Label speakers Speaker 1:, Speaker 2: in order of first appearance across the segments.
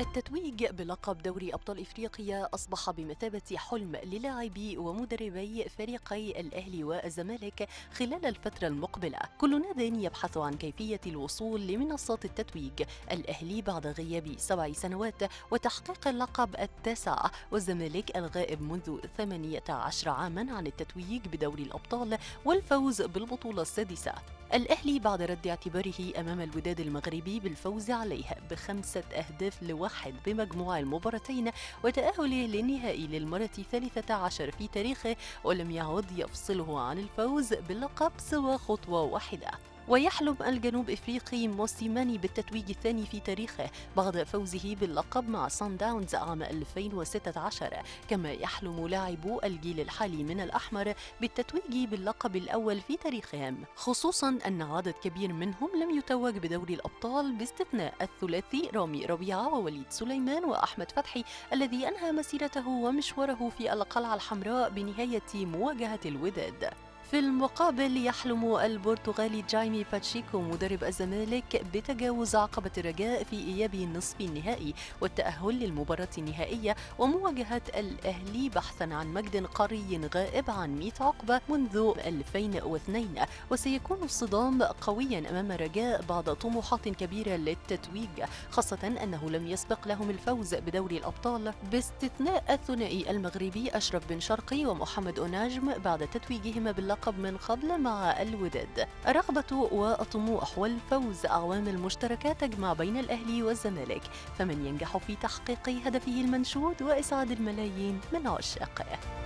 Speaker 1: التتويج بلقب دوري أبطال إفريقيا أصبح بمثابة حلم للاعبي ومدربي فريقي الأهلي والزمالك خلال الفترة المقبلة كل ناد يبحث عن كيفية الوصول لمنصات التتويج الأهلي بعد غياب سبع سنوات وتحقيق اللقب التاسع والزمالك الغائب منذ 18 عاما عن التتويج بدوري الأبطال والفوز بالبطولة السادسة الأهلي بعد رد اعتباره أمام الوداد المغربي بالفوز عليه بخمسة أهداف لواحد بمجموع المباراتين وتأهله للنهائي للمرة الثالثة عشر في تاريخه ولم يعد يفصله عن الفوز باللقب سوى خطوة واحدة ويحلم الجنوب افريقي موسيماني بالتتويج الثاني في تاريخه بعد فوزه باللقب مع سان داونز عام 2016 كما يحلم لاعبو الجيل الحالي من الاحمر بالتتويج باللقب الاول في تاريخهم خصوصا ان عدد كبير منهم لم يتوج بدوري الابطال باستثناء الثلاثي رامي ربيعه ووليد سليمان واحمد فتحي الذي انهى مسيرته ومشواره في القلعه الحمراء بنهايه مواجهه الوداد في المقابل يحلم البرتغالي جايمي باتشيكو مدرب الزمالك بتجاوز عقبة الرجاء في إياب نصف النهائي والتأهل للمباراة النهائية ومواجهة الأهلي بحثا عن مجد قاري غائب عن 100 عقبة منذ 2002 وسيكون الصدام قويا أمام الرجاء بعد طموحات كبيرة للتتويج خاصة أنه لم يسبق لهم الفوز بدوري الأبطال باستثناء الثنائي المغربي أشرف بن شرقي ومحمد أناجم بعد تتويجهما باللقب اللقب من قبل مع الوداد الرغبة والطموح والفوز عوامل مشتركة تجمع بين الأهلي والزمالك فمن ينجح في تحقيق هدفه المنشود وإسعاد الملايين من عشاقه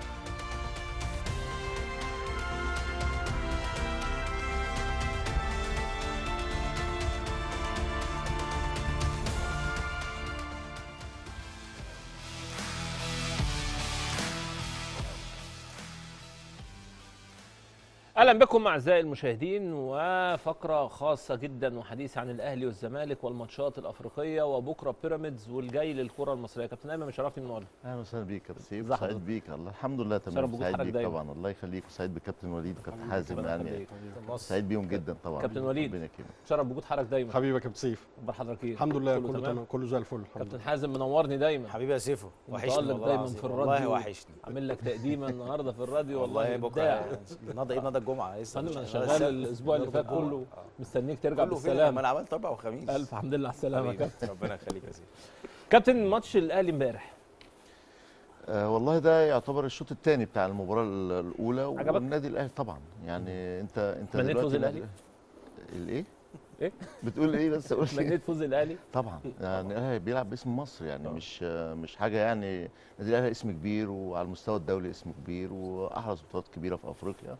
Speaker 2: اهلا بكم اعزائي المشاهدين وفقره خاصه جدا وحديث عن الاهلي والزمالك والماتشات الافريقيه وبكره بيراميدز والجاي للكره المصريه كابتن ايمن مشرفني النهارده
Speaker 3: اهلا وسهلا بيك يا سيف
Speaker 2: ازي حضرتك؟
Speaker 3: سعيد بيك الله الحمد لله
Speaker 2: شرف
Speaker 3: تمام
Speaker 2: وجود
Speaker 3: سعيد
Speaker 2: حضرتك
Speaker 3: بيك
Speaker 2: دايما.
Speaker 3: طبعا الله يخليك وسعيد بكابتن وليد وكابتن حازم
Speaker 2: ربنا
Speaker 3: يعني
Speaker 2: يخليك.
Speaker 3: سعيد بيهم جدا طبعا
Speaker 2: كابتن وليد.
Speaker 3: ربنا يكرمك.
Speaker 2: شرف وجود حضرتك دايما
Speaker 4: حبيبي يا كابتن سيف
Speaker 2: اخبار حضرتك ايه
Speaker 4: الحمد لله
Speaker 2: كله
Speaker 4: كله
Speaker 2: تمام
Speaker 4: تمام كله زي الفل الحمد
Speaker 2: كابتن
Speaker 4: لله
Speaker 2: حازم منورني دايما
Speaker 5: حبيبي يا سيفو وحشني
Speaker 2: متألق
Speaker 5: والله
Speaker 2: دايما
Speaker 5: العظيم.
Speaker 2: في
Speaker 5: والله
Speaker 2: الراديو
Speaker 5: وحشني
Speaker 2: عامل لك تقديمه النهارده في الراديو والله
Speaker 5: والله
Speaker 2: ابداع
Speaker 5: بكره النهارده ايه النهارده الجمعه لسه
Speaker 2: انا
Speaker 5: مش-
Speaker 2: شغال الاسبوع اللي فات كله مستنيك ترجع
Speaker 5: كله فين ما
Speaker 2: بالسلامه
Speaker 5: انا عملت اربع وخميس
Speaker 2: الف حمد لله على السلامه يا
Speaker 5: حبيبي،
Speaker 2: كابتن
Speaker 5: ربنا يخليك يا سيدي
Speaker 2: كابتن ماتش الاهلي امبارح
Speaker 3: آه والله ده يعتبر الشوط الثاني بتاع المباراه ال- الاولى
Speaker 2: عجبك؟
Speaker 3: والنادي الاهلي طبعا يعني انت انت
Speaker 2: تمنيت
Speaker 3: دلوقتي
Speaker 2: فوز الأهلي؟
Speaker 3: الايه
Speaker 2: إيه؟
Speaker 3: بتقول ايه بس قول لي
Speaker 2: تمنيت فوز الاهلي
Speaker 3: طبعا يعني الاهلي بيلعب باسم مصر يعني مش مش حاجه يعني النادي الاهلي اسم كبير وعلى المستوى الدولي اسم كبير واحرز بطولات كبيره في افريقيا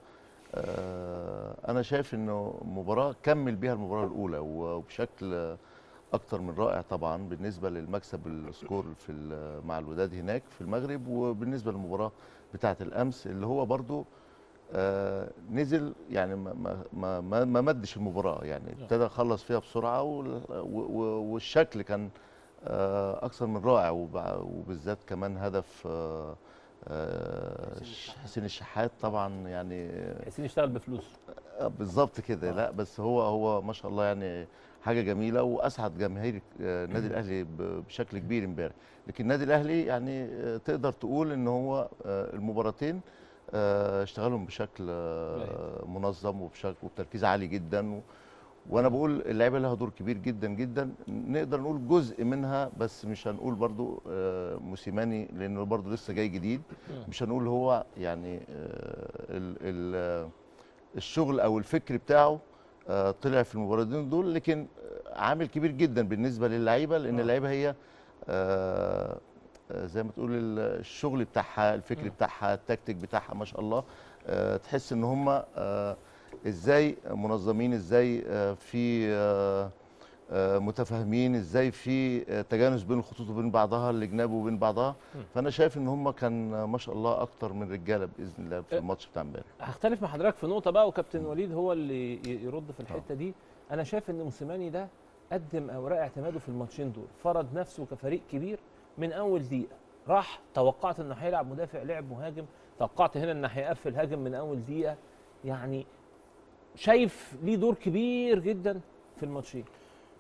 Speaker 3: آه، انا شايف انه مباراه كمل بيها المباراه الاولى وبشكل اكتر من رائع طبعا بالنسبه للمكسب السكور في ال- مع الوداد هناك في المغرب وبالنسبه للمباراه بتاعه الامس اللي هو برضو آه، نزل يعني ما ما ما, ما, ما مدش المباراه يعني ابتدى خلص فيها بسرعه وال- و- و- والشكل كان آه، اكثر من رائع وبع- وبالذات كمان هدف آه، آه، حسين الشحات طبعا يعني
Speaker 2: عايزين يشتغل بفلوس
Speaker 3: آه، بالظبط كده لا بس هو هو ما شاء الله يعني حاجه جميله واسعد جماهير آه، النادي الاهلي ب- بشكل كبير امبارح لكن النادي الاهلي يعني آه، تقدر تقول ان هو آه، المباراتين آه، اشتغلهم بشكل آه، منظم وبشكل وبتركيز عالي جدا و وانا بقول اللعيبه لها دور كبير جدا جدا نقدر نقول جزء منها بس مش هنقول برضو آه، موسيماني لانه برضو لسه جاي جديد مش هنقول هو يعني آه، ال ال الشغل او الفكر بتاعه آه، طلع في المباراتين دول لكن آه، عامل كبير جدا بالنسبه للعيبه لان
Speaker 2: آه.
Speaker 3: اللعيبه هي آه، آه، زي ما تقول ال- الشغل بتاعها الفكر بتاعها التكتيك بتاعها ما شاء الله آه، تحس ان هم آه، ازاي منظمين ازاي آه، في آه، آه، متفاهمين ازاي في آه، تجانس بين الخطوط وبين بعضها الجناب وبين بعضها فانا شايف ان هم كان آه، ما شاء الله اكتر من رجاله باذن الله في
Speaker 2: أه.
Speaker 3: الماتش بتاع امبارح
Speaker 2: هختلف مع حضرتك في نقطه بقى وكابتن وليد هو اللي ي- يرد في الحته دي انا شايف ان موسيماني ده قدم اوراق اعتماده في الماتشين دول فرض نفسه كفريق كبير من اول دقيقه راح توقعت انه هيلعب مدافع لعب مهاجم توقعت هنا انه هيقفل هاجم من اول دقيقه يعني شايف ليه دور كبير جدا في الماتشين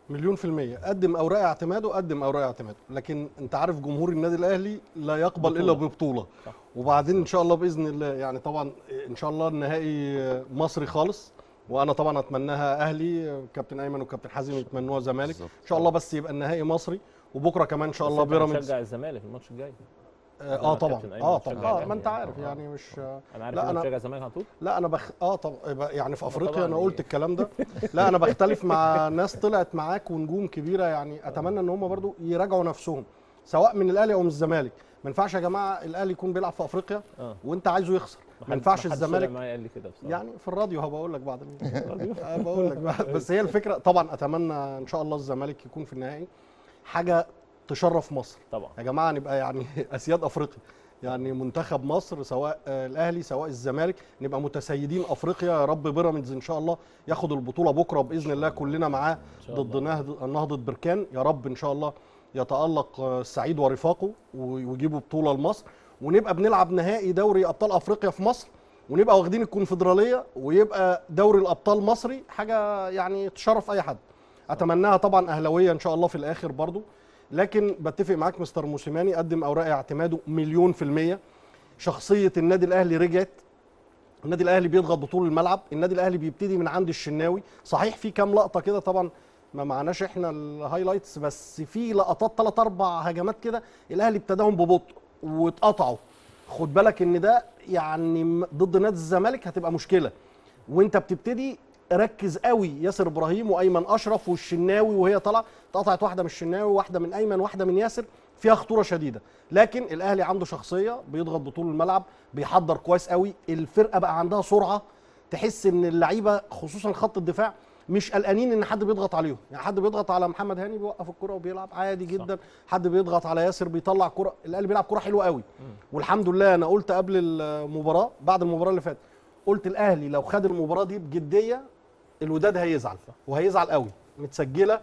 Speaker 4: مليون في المية قدم أوراق اعتماده قدم أوراق اعتماده لكن أنت عارف جمهور النادي الأهلي لا يقبل إلا
Speaker 2: بطولة.
Speaker 4: ببطولة
Speaker 2: صح.
Speaker 4: وبعدين إن شاء الله بإذن الله يعني طبعا إن شاء الله النهائي مصري خالص وأنا طبعا أتمناها أهلي كابتن أيمن وكابتن حازم يتمنوها زمالك
Speaker 3: بالظبط.
Speaker 4: إن شاء الله بس يبقى النهائي مصري وبكرة كمان إن شاء
Speaker 2: بس
Speaker 4: الله
Speaker 2: أنت
Speaker 4: بيراميدز
Speaker 2: هتشجع الزمالك الماتش الجاي
Speaker 4: اه
Speaker 2: أنا
Speaker 4: طبعا
Speaker 2: كابتن أيمن
Speaker 4: اه
Speaker 2: بشجع
Speaker 4: طبعا اه
Speaker 2: الأهلي
Speaker 4: ما انت
Speaker 2: يعني.
Speaker 4: عارف
Speaker 2: آه.
Speaker 4: يعني مش
Speaker 2: انا عارف
Speaker 4: لا،
Speaker 2: ان
Speaker 4: أنا-
Speaker 2: بتشجع الزمالك على طول
Speaker 4: لا انا بخ اه طب يعني في افريقيا
Speaker 2: طبعاً
Speaker 4: انا
Speaker 2: دي-
Speaker 4: قلت الكلام ده لا انا بختلف مع ناس طلعت معاك ونجوم كبيره يعني اتمنى ان هم برضو يراجعوا نفسهم سواء من الاهلي او من الزمالك ما ينفعش يا جماعه الاهلي يكون بيلعب في افريقيا
Speaker 2: اه
Speaker 4: وانت عايزه يخسر ما ينفعش الزمالك
Speaker 2: معايا قال لي كده بصراحه
Speaker 4: يعني في الراديو هبقى اقول لك بعد ال- بقول لك بعد- بس هي الفكره طبعا اتمنى ان شاء الله الزمالك يكون في النهائي حاجه تشرف مصر
Speaker 2: طبعا
Speaker 4: يا جماعه نبقى يعني اسياد افريقيا يعني منتخب مصر سواء آه، الاهلي سواء الزمالك نبقى متسيدين افريقيا يا رب بيراميدز ان شاء الله ياخد البطوله بكره باذن الله كلنا معاه
Speaker 2: شاء
Speaker 4: ضد
Speaker 2: الله.
Speaker 4: نهضه نهضه بركان يا رب ان شاء الله يتالق آه، السعيد ورفاقه و- ويجيبوا بطوله لمصر ونبقى بنلعب نهائي دوري ابطال افريقيا في مصر ونبقى واخدين الكونفدراليه ويبقى دوري الابطال مصري حاجه يعني تشرف اي حد اتمناها طبعا اهلاويه ان شاء الله في الاخر برضو لكن بتفق معاك مستر موسيماني قدم اوراق اعتماده مليون في الميه شخصيه النادي الاهلي رجعت النادي الاهلي بيضغط بطول الملعب النادي الاهلي بيبتدي من عند الشناوي صحيح في كام لقطه كده طبعا ما معناش احنا الهايلايتس بس في لقطات ثلاث اربع هجمات كده الاهلي ابتداهم ببطء واتقطعوا خد بالك ان ده يعني م- ضد نادي الزمالك هتبقى مشكله وانت بتبتدي ركز قوي ياسر ابراهيم وايمن اشرف والشناوي وهي طالعه اتقطعت واحده من الشناوي واحده من ايمن واحده من ياسر فيها خطوره شديده لكن الاهلي عنده شخصيه بيضغط بطول الملعب بيحضر كويس قوي الفرقه بقى عندها سرعه تحس ان اللعيبه خصوصا خط الدفاع مش قلقانين ان حد بيضغط عليهم يعني حد بيضغط على محمد هاني بيوقف الكره وبيلعب عادي جدا حد بيضغط على ياسر بيطلع كره الاهلي بيلعب كره حلوه قوي والحمد لله انا قلت قبل المباراه بعد المباراه اللي فاتت قلت الاهلي لو خد المباراه دي بجديه الوداد هيزعل وهيزعل قوي متسجله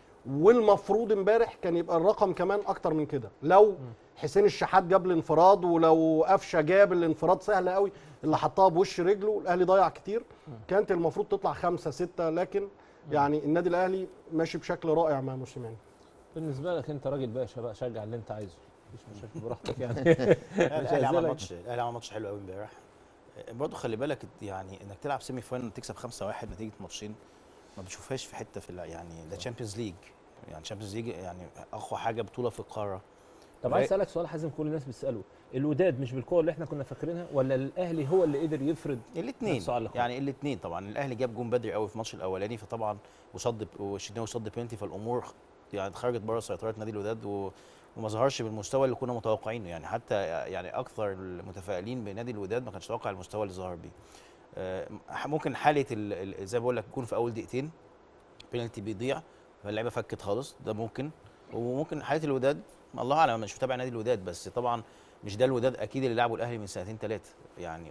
Speaker 4: والمفروض امبارح كان يبقى الرقم كمان اكتر من كده لو حسين الشحات جاب الانفراد ولو قفشه جاب الانفراد سهله قوي اللي حطها بوش رجله الاهلي ضيع كتير كانت المفروض تطلع خمسة ستة لكن يعني النادي الاهلي ماشي بشكل رائع مع موسيماني
Speaker 2: بالنسبه لك انت راجل باشا بقى شجع اللي انت عايزه مفيش مشاكل براحتك يعني
Speaker 5: الاهلي عمل
Speaker 2: هيزعلك.
Speaker 5: ماتش الاهلي عمل ماتش حلو قوي امبارح برضه خلي بالك يعني انك تلعب سيمي فاينل تكسب 5-1 نتيجه ماتشين ما بتشوفهاش في حته في الع- يعني ده تشامبيونز ليج يعني تشامبيونز ليج يعني اقوى حاجه بطوله في القاره
Speaker 2: طب عايز اسالك سؤال حازم كل الناس بتساله الوداد مش بالقوه اللي احنا كنا فاكرينها ولا الاهلي هو اللي قدر يفرض
Speaker 5: الاثنين
Speaker 2: نفسه على اللقاء.
Speaker 5: يعني الاثنين طبعا الاهلي جاب جون بدري قوي في الماتش الاولاني فطبعا وصد والشناوي صد بينتي فالامور يعني خرجت بره سيطره نادي الوداد و وما ظهرش بالمستوى اللي كنا متوقعينه يعني حتى يعني اكثر المتفائلين بنادي الوداد ما كانش يتوقع المستوى اللي ظهر بيه آه، ممكن حاله ال- ال- زي ما بقول لك يكون في اول دقيقتين بينالتي بيضيع فاللعيبه فكت خالص ده ممكن وممكن حاله الوداد الله اعلم أنا مش متابع نادي الوداد بس طبعا مش ده الوداد اكيد اللي لعبه الاهلي من سنتين ثلاثه يعني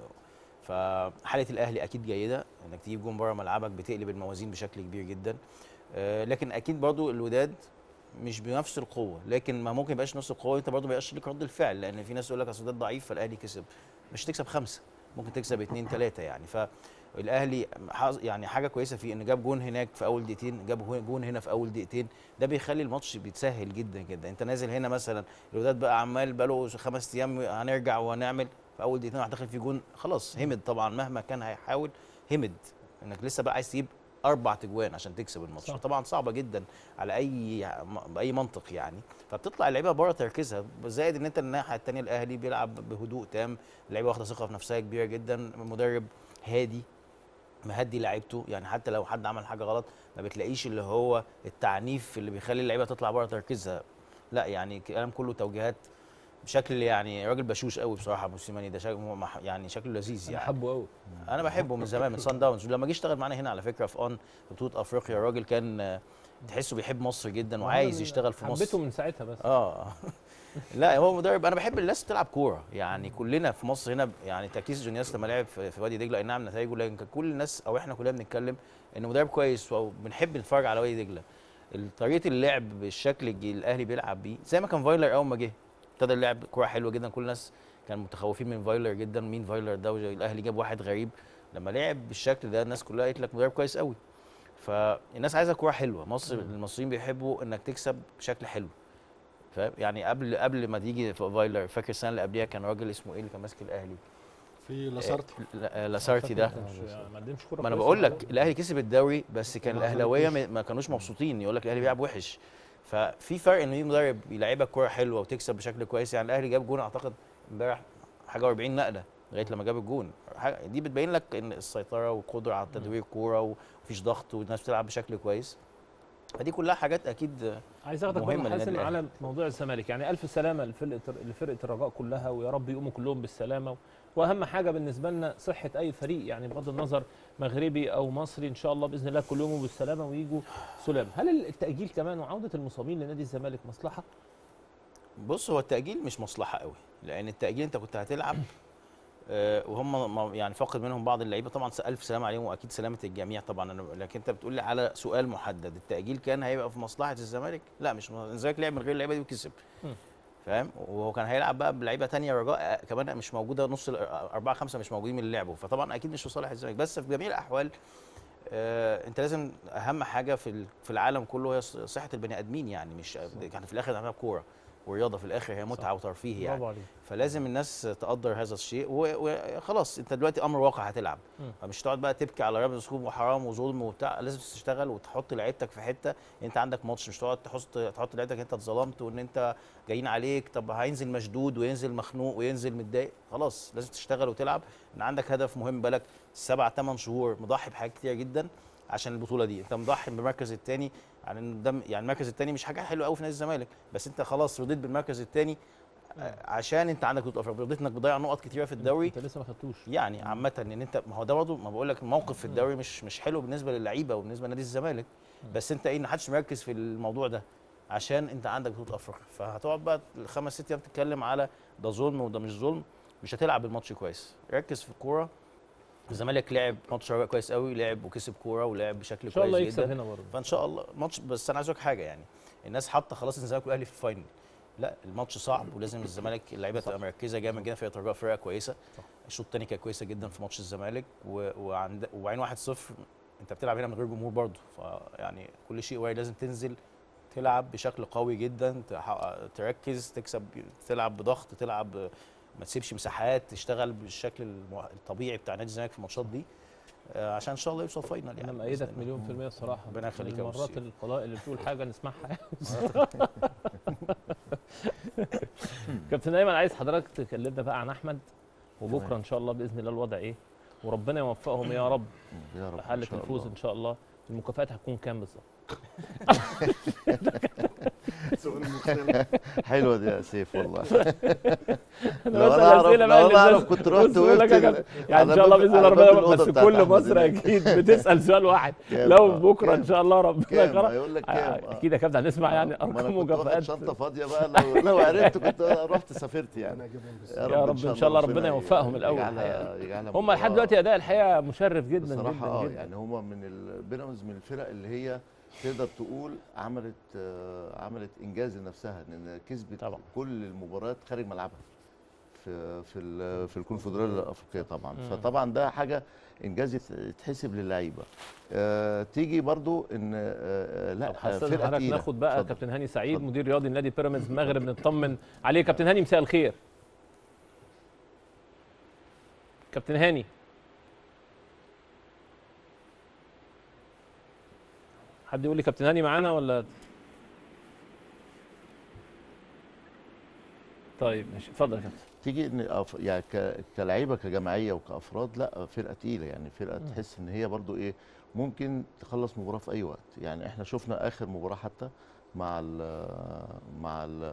Speaker 5: فحاله الاهلي اكيد جيده انك تجيب جون بره ملعبك بتقلب الموازين بشكل كبير جدا آه، لكن اكيد برضو الوداد مش بنفس القوه لكن ما ممكن يبقاش نفس القوه انت برضو ما يبقاش ليك رد الفعل لان في ناس يقول لك اصل الوداد ضعيف فالاهلي كسب مش تكسب خمسه ممكن تكسب اثنين ثلاثه يعني فالاهلي حظ- يعني حاجه كويسه فيه ان جاب جون هناك في اول دقيقتين جاب هو- جون هنا في اول دقيقتين ده بيخلي الماتش بيتسهل جدا جدا انت نازل هنا مثلا الوداد بقى عمال بقاله خمس ايام هنرجع وهنعمل في اول دقيقتين راح داخل في جون خلاص همد طبعا مهما كان هيحاول همد انك لسه بقى عايز تجيب اربع تجوان عشان تكسب الماتش
Speaker 2: صح.
Speaker 5: طبعا صعبه جدا على اي باي منطق يعني فبتطلع اللعيبه بره تركيزها زائد ان انت الناحيه الثانيه الاهلي بيلعب بهدوء تام اللعيبه واخده ثقه في نفسها كبيره جدا المدرب هادي مهدي لعيبته يعني حتى لو حد عمل حاجه غلط ما بتلاقيش اللي هو التعنيف اللي بيخلي اللعيبه تطلع بره تركيزها لا يعني كلام كله توجيهات بشكل يعني راجل بشوش قوي بصراحه موسيماني ده شكل مح- يعني شكله لذيذ
Speaker 2: انا
Speaker 5: يعني
Speaker 2: حبه قوي
Speaker 5: انا بحبه من زمان من سان داونز ولما جه اشتغل معانا هنا على فكره في اون في بطوله افريقيا الراجل كان آه، تحسه بيحب مصر جدا وعايز يشتغل في مصر
Speaker 2: حبيته من ساعتها بس
Speaker 5: اه لا هو مدرب انا بحب الناس تلعب كوره يعني كلنا في مصر هنا ب- يعني تركيز جونياس لما لعب في في وادي دجله اي نعم نتائجه لكن كان كل الناس او احنا كلنا بنتكلم انه مدرب كويس وبنحب نتفرج على وادي دجله طريقه اللعب بالشكل الج- الاهلي بيلعب بيه زي ما كان فايلر اول ما جه ابتدى اللعب كوره حلوه جدا كل الناس كانوا متخوفين من فايلر جدا مين فايلر ده وجا- الاهلي جاب واحد غريب لما لعب بالشكل ده الناس كلها قالت لك مدرب كويس قوي فالناس عايزه كوره حلوه مصر المصريين بيحبوا انك تكسب بشكل حلو فاهم يعني قبل قبل ما تيجي في فايلر فاكر السنه اللي قبليها كان راجل اسمه ايه اللي كان ماسك الاهلي
Speaker 4: في لاسارتي
Speaker 5: لا- لاسارتي ده
Speaker 2: ما قدمش كوره
Speaker 5: ما انا
Speaker 2: كويسة
Speaker 5: بقول
Speaker 2: مع
Speaker 5: لك الاهلي كسب الدوري بس كان
Speaker 4: ما
Speaker 5: الاهلاويه
Speaker 4: خدتوش.
Speaker 5: ما ما كانوش مبسوطين يقول لك الاهلي بيلعب وحش ففي فرق ان يجي مدرب يلعبك كوره حلوه وتكسب بشكل كويس يعني الاهلي جاب جون اعتقد امبارح حاجه و40 نقله لغايه لما جاب الجون حاجة- دي بتبين لك ان السيطره والقدره على تدوير الكوره ومفيش ضغط والناس بتلعب بشكل كويس فدي كلها حاجات اكيد
Speaker 2: عايز اخدك
Speaker 5: مهمة
Speaker 2: مهمة
Speaker 5: للنادي
Speaker 2: حاسم
Speaker 5: الأهلي.
Speaker 2: على موضوع الزمالك يعني الف سلامه لفرقه لفرقه الرجاء كلها ويا رب يقوموا كلهم بالسلامه واهم حاجه بالنسبه لنا صحه اي فريق يعني بغض النظر مغربي او مصري ان شاء الله باذن الله كلهم يقوموا بالسلامه ويجوا سلام هل التاجيل كمان وعوده المصابين لنادي الزمالك مصلحه
Speaker 5: بص هو التأجيل مش مصلحة قوي لأن التأجيل أنت كنت هتلعب آه، وهم ما- يعني فاقد منهم بعض اللعيبه طبعا س- الف سلام عليهم واكيد سلامه الجميع طبعا انا لكن انت بتقول لي على سؤال محدد التاجيل كان هيبقى في مصلحه الزمالك لا مش م- الزمالك لعب من غير اللعيبه دي وكسب
Speaker 2: مم.
Speaker 5: فاهم وهو كان هيلعب بقى بلعيبه تانية رجاء آه، كمان مش موجوده نص ال- اربعه خمسه مش موجودين من اللي لعبوا فطبعا اكيد مش في صالح الزمالك بس في جميع الاحوال آه انت لازم اهم حاجه في ال- في العالم كله هي ص- صحه البني ادمين يعني مش يعني في الاخر احنا كوره والرياضه في الاخر هي متعه وترفيه يعني
Speaker 2: برافو عليك
Speaker 5: فلازم الناس تقدر هذا الشيء و- وخلاص انت دلوقتي امر واقع هتلعب
Speaker 2: مم.
Speaker 5: فمش تقعد بقى تبكي على رياضه اسلوب وحرام وظلم وبتاع لازم تشتغل وتحط لعيبتك في حته انت عندك ماتش مش تقعد تحط تحط لعيبتك انت اتظلمت وان انت جايين عليك طب هينزل مشدود وينزل مخنوق وينزل متضايق خلاص لازم تشتغل وتلعب ان عندك هدف مهم بالك سبع ثمان شهور مضحي بحاجات كتير جدا عشان البطوله دي انت مضحي بالمركز الثاني يعني إن ده يعني المركز الثاني مش حاجه حلوه قوي في نادي الزمالك بس انت خلاص رضيت بالمركز الثاني عشان انت عندك بطوله افريقيا رضيت انك بتضيع نقط كتيره في الدوري
Speaker 2: انت لسه ما خدتوش
Speaker 5: يعني عامة ان انت ما هو ده برضه ما بقول لك الموقف في الدوري مش مش حلو بالنسبه للعيبه وبالنسبه لنادي الزمالك بس انت ايه ما حدش مركز في الموضوع ده عشان انت عندك بطوله افريقيا فهتقعد بقى الخمس ست ايام تتكلم على ده ظلم وده مش ظلم مش هتلعب الماتش كويس ركز في الكوره الزمالك لعب ماتش رجاء كويس قوي لعب وكسب كوره ولعب بشكل
Speaker 2: ان شاء الله
Speaker 5: كويس
Speaker 2: يكسب
Speaker 5: جدا
Speaker 2: هنا برضه
Speaker 5: فان شاء الله ماتش بس انا عايز اقول لك حاجه يعني الناس حاطه خلاص ان الزمالك والاهلي في الفاينل لا الماتش صعب ولازم الزمالك اللعيبه تبقى مركزه جامد جدا فرقه الرجاء فرقه كويسه الشوط الثاني كانت كويسه جدا في ماتش الزمالك و... وعند وبعدين 1-0 انت بتلعب هنا من غير جمهور برضه فيعني كل شيء وارد لازم تنزل تلعب بشكل قوي جدا تح... تركز تكسب تلعب بضغط تلعب ما تسيبش مساحات تشتغل بالشكل الم- الطبيعي بتاع نادي الزمالك في الماتشات دي آه، عشان ان شاء الله يوصل فاينل يعني
Speaker 2: انا
Speaker 5: بإذن
Speaker 2: مأيدك
Speaker 5: الله.
Speaker 2: مليون في المية الصراحة
Speaker 5: ربنا يخليك يا أبو
Speaker 2: المرات
Speaker 5: سيف.
Speaker 2: القضاء اللي بتقول حاجة نسمعها كابتن ايمن عايز حضرتك تكلمنا بقى عن احمد وبكره
Speaker 3: تمام.
Speaker 2: ان شاء الله باذن الله الوضع ايه وربنا يوفقهم يا رب
Speaker 3: يا رب
Speaker 2: لحالة
Speaker 3: إن شاء
Speaker 2: الفوز
Speaker 3: الله.
Speaker 2: ان شاء الله المكافآت هتكون كام بالظبط
Speaker 3: حلوه دي يا سيف والله
Speaker 2: أنا
Speaker 3: لو
Speaker 2: بسأل
Speaker 3: انا اعرف
Speaker 2: أسئلة بقى
Speaker 3: لو
Speaker 2: اللي
Speaker 3: انا
Speaker 2: الناس-
Speaker 3: اعرف كنت
Speaker 2: بص
Speaker 3: رحت
Speaker 2: بيقول لك يا
Speaker 3: وقلت
Speaker 2: كابتن، يعني ان
Speaker 3: على
Speaker 2: شاء الله
Speaker 3: باب-
Speaker 2: باذن الله
Speaker 3: على باب
Speaker 2: ربنا
Speaker 3: الأوضة
Speaker 2: بس
Speaker 3: بتاعت
Speaker 2: كل
Speaker 3: أحمد
Speaker 2: مصر
Speaker 3: هنا.
Speaker 2: اكيد بتسال سؤال واحد
Speaker 3: كام؟
Speaker 2: لو
Speaker 3: آه،
Speaker 2: بكره ان
Speaker 3: كام؟
Speaker 2: شاء الله ربنا
Speaker 3: كام
Speaker 2: كرم
Speaker 3: هيقول لك كام
Speaker 2: آه،
Speaker 3: آه.
Speaker 2: اكيد يا كابتن هنسمع يعني
Speaker 3: ما أنا
Speaker 2: ارقام
Speaker 3: كنت واخد
Speaker 2: مكافآت
Speaker 3: شنطه فاضيه بقى لو, لو عرفت كنت رحت سافرت يعني
Speaker 2: يا رب إن شاء الله ربنا يوفقهم الأول
Speaker 3: يجعلها يجعلها
Speaker 2: هم لحد
Speaker 3: مباراة
Speaker 2: دلوقتي اداء الحقيقه مشرف جدا
Speaker 3: بصراحه
Speaker 2: جدا
Speaker 3: اه
Speaker 2: جدا
Speaker 3: يعني هما من ال- بيراميدز من الفرق اللي هي تقدر تقول عملت آه، عملت انجاز لنفسها لان كسبت
Speaker 2: طبعا.
Speaker 3: كل المباريات خارج ملعبها في في ال- في الكونفدراليه الافريقيه طبعا
Speaker 2: مم.
Speaker 3: فطبعا ده حاجه انجاز يت- يتحسب للعيبه آه تيجي برضو ان آه آه، لا
Speaker 2: طب
Speaker 3: آه،
Speaker 2: حسنا
Speaker 3: فرقه
Speaker 2: حضرتك
Speaker 3: تقيله
Speaker 2: ناخد بقى
Speaker 3: اتفضل.
Speaker 2: كابتن هاني سعيد
Speaker 3: اتفضل.
Speaker 2: مدير رياضي نادي بيراميدز المغرب نطمن عليه كابتن هاني مساء الخير كابتن هاني حد يقول لي كابتن هاني معانا ولا طيب ماشي اتفضل يا كابتن
Speaker 3: تيجي ان أف- يعني ك- كلعيبه كجماعيه وكافراد لا فرقه تقيله يعني فرقه
Speaker 2: مم.
Speaker 3: تحس ان هي برضو ايه ممكن تخلص مباراه في اي وقت يعني احنا شفنا اخر مباراه حتى مع ال مع ال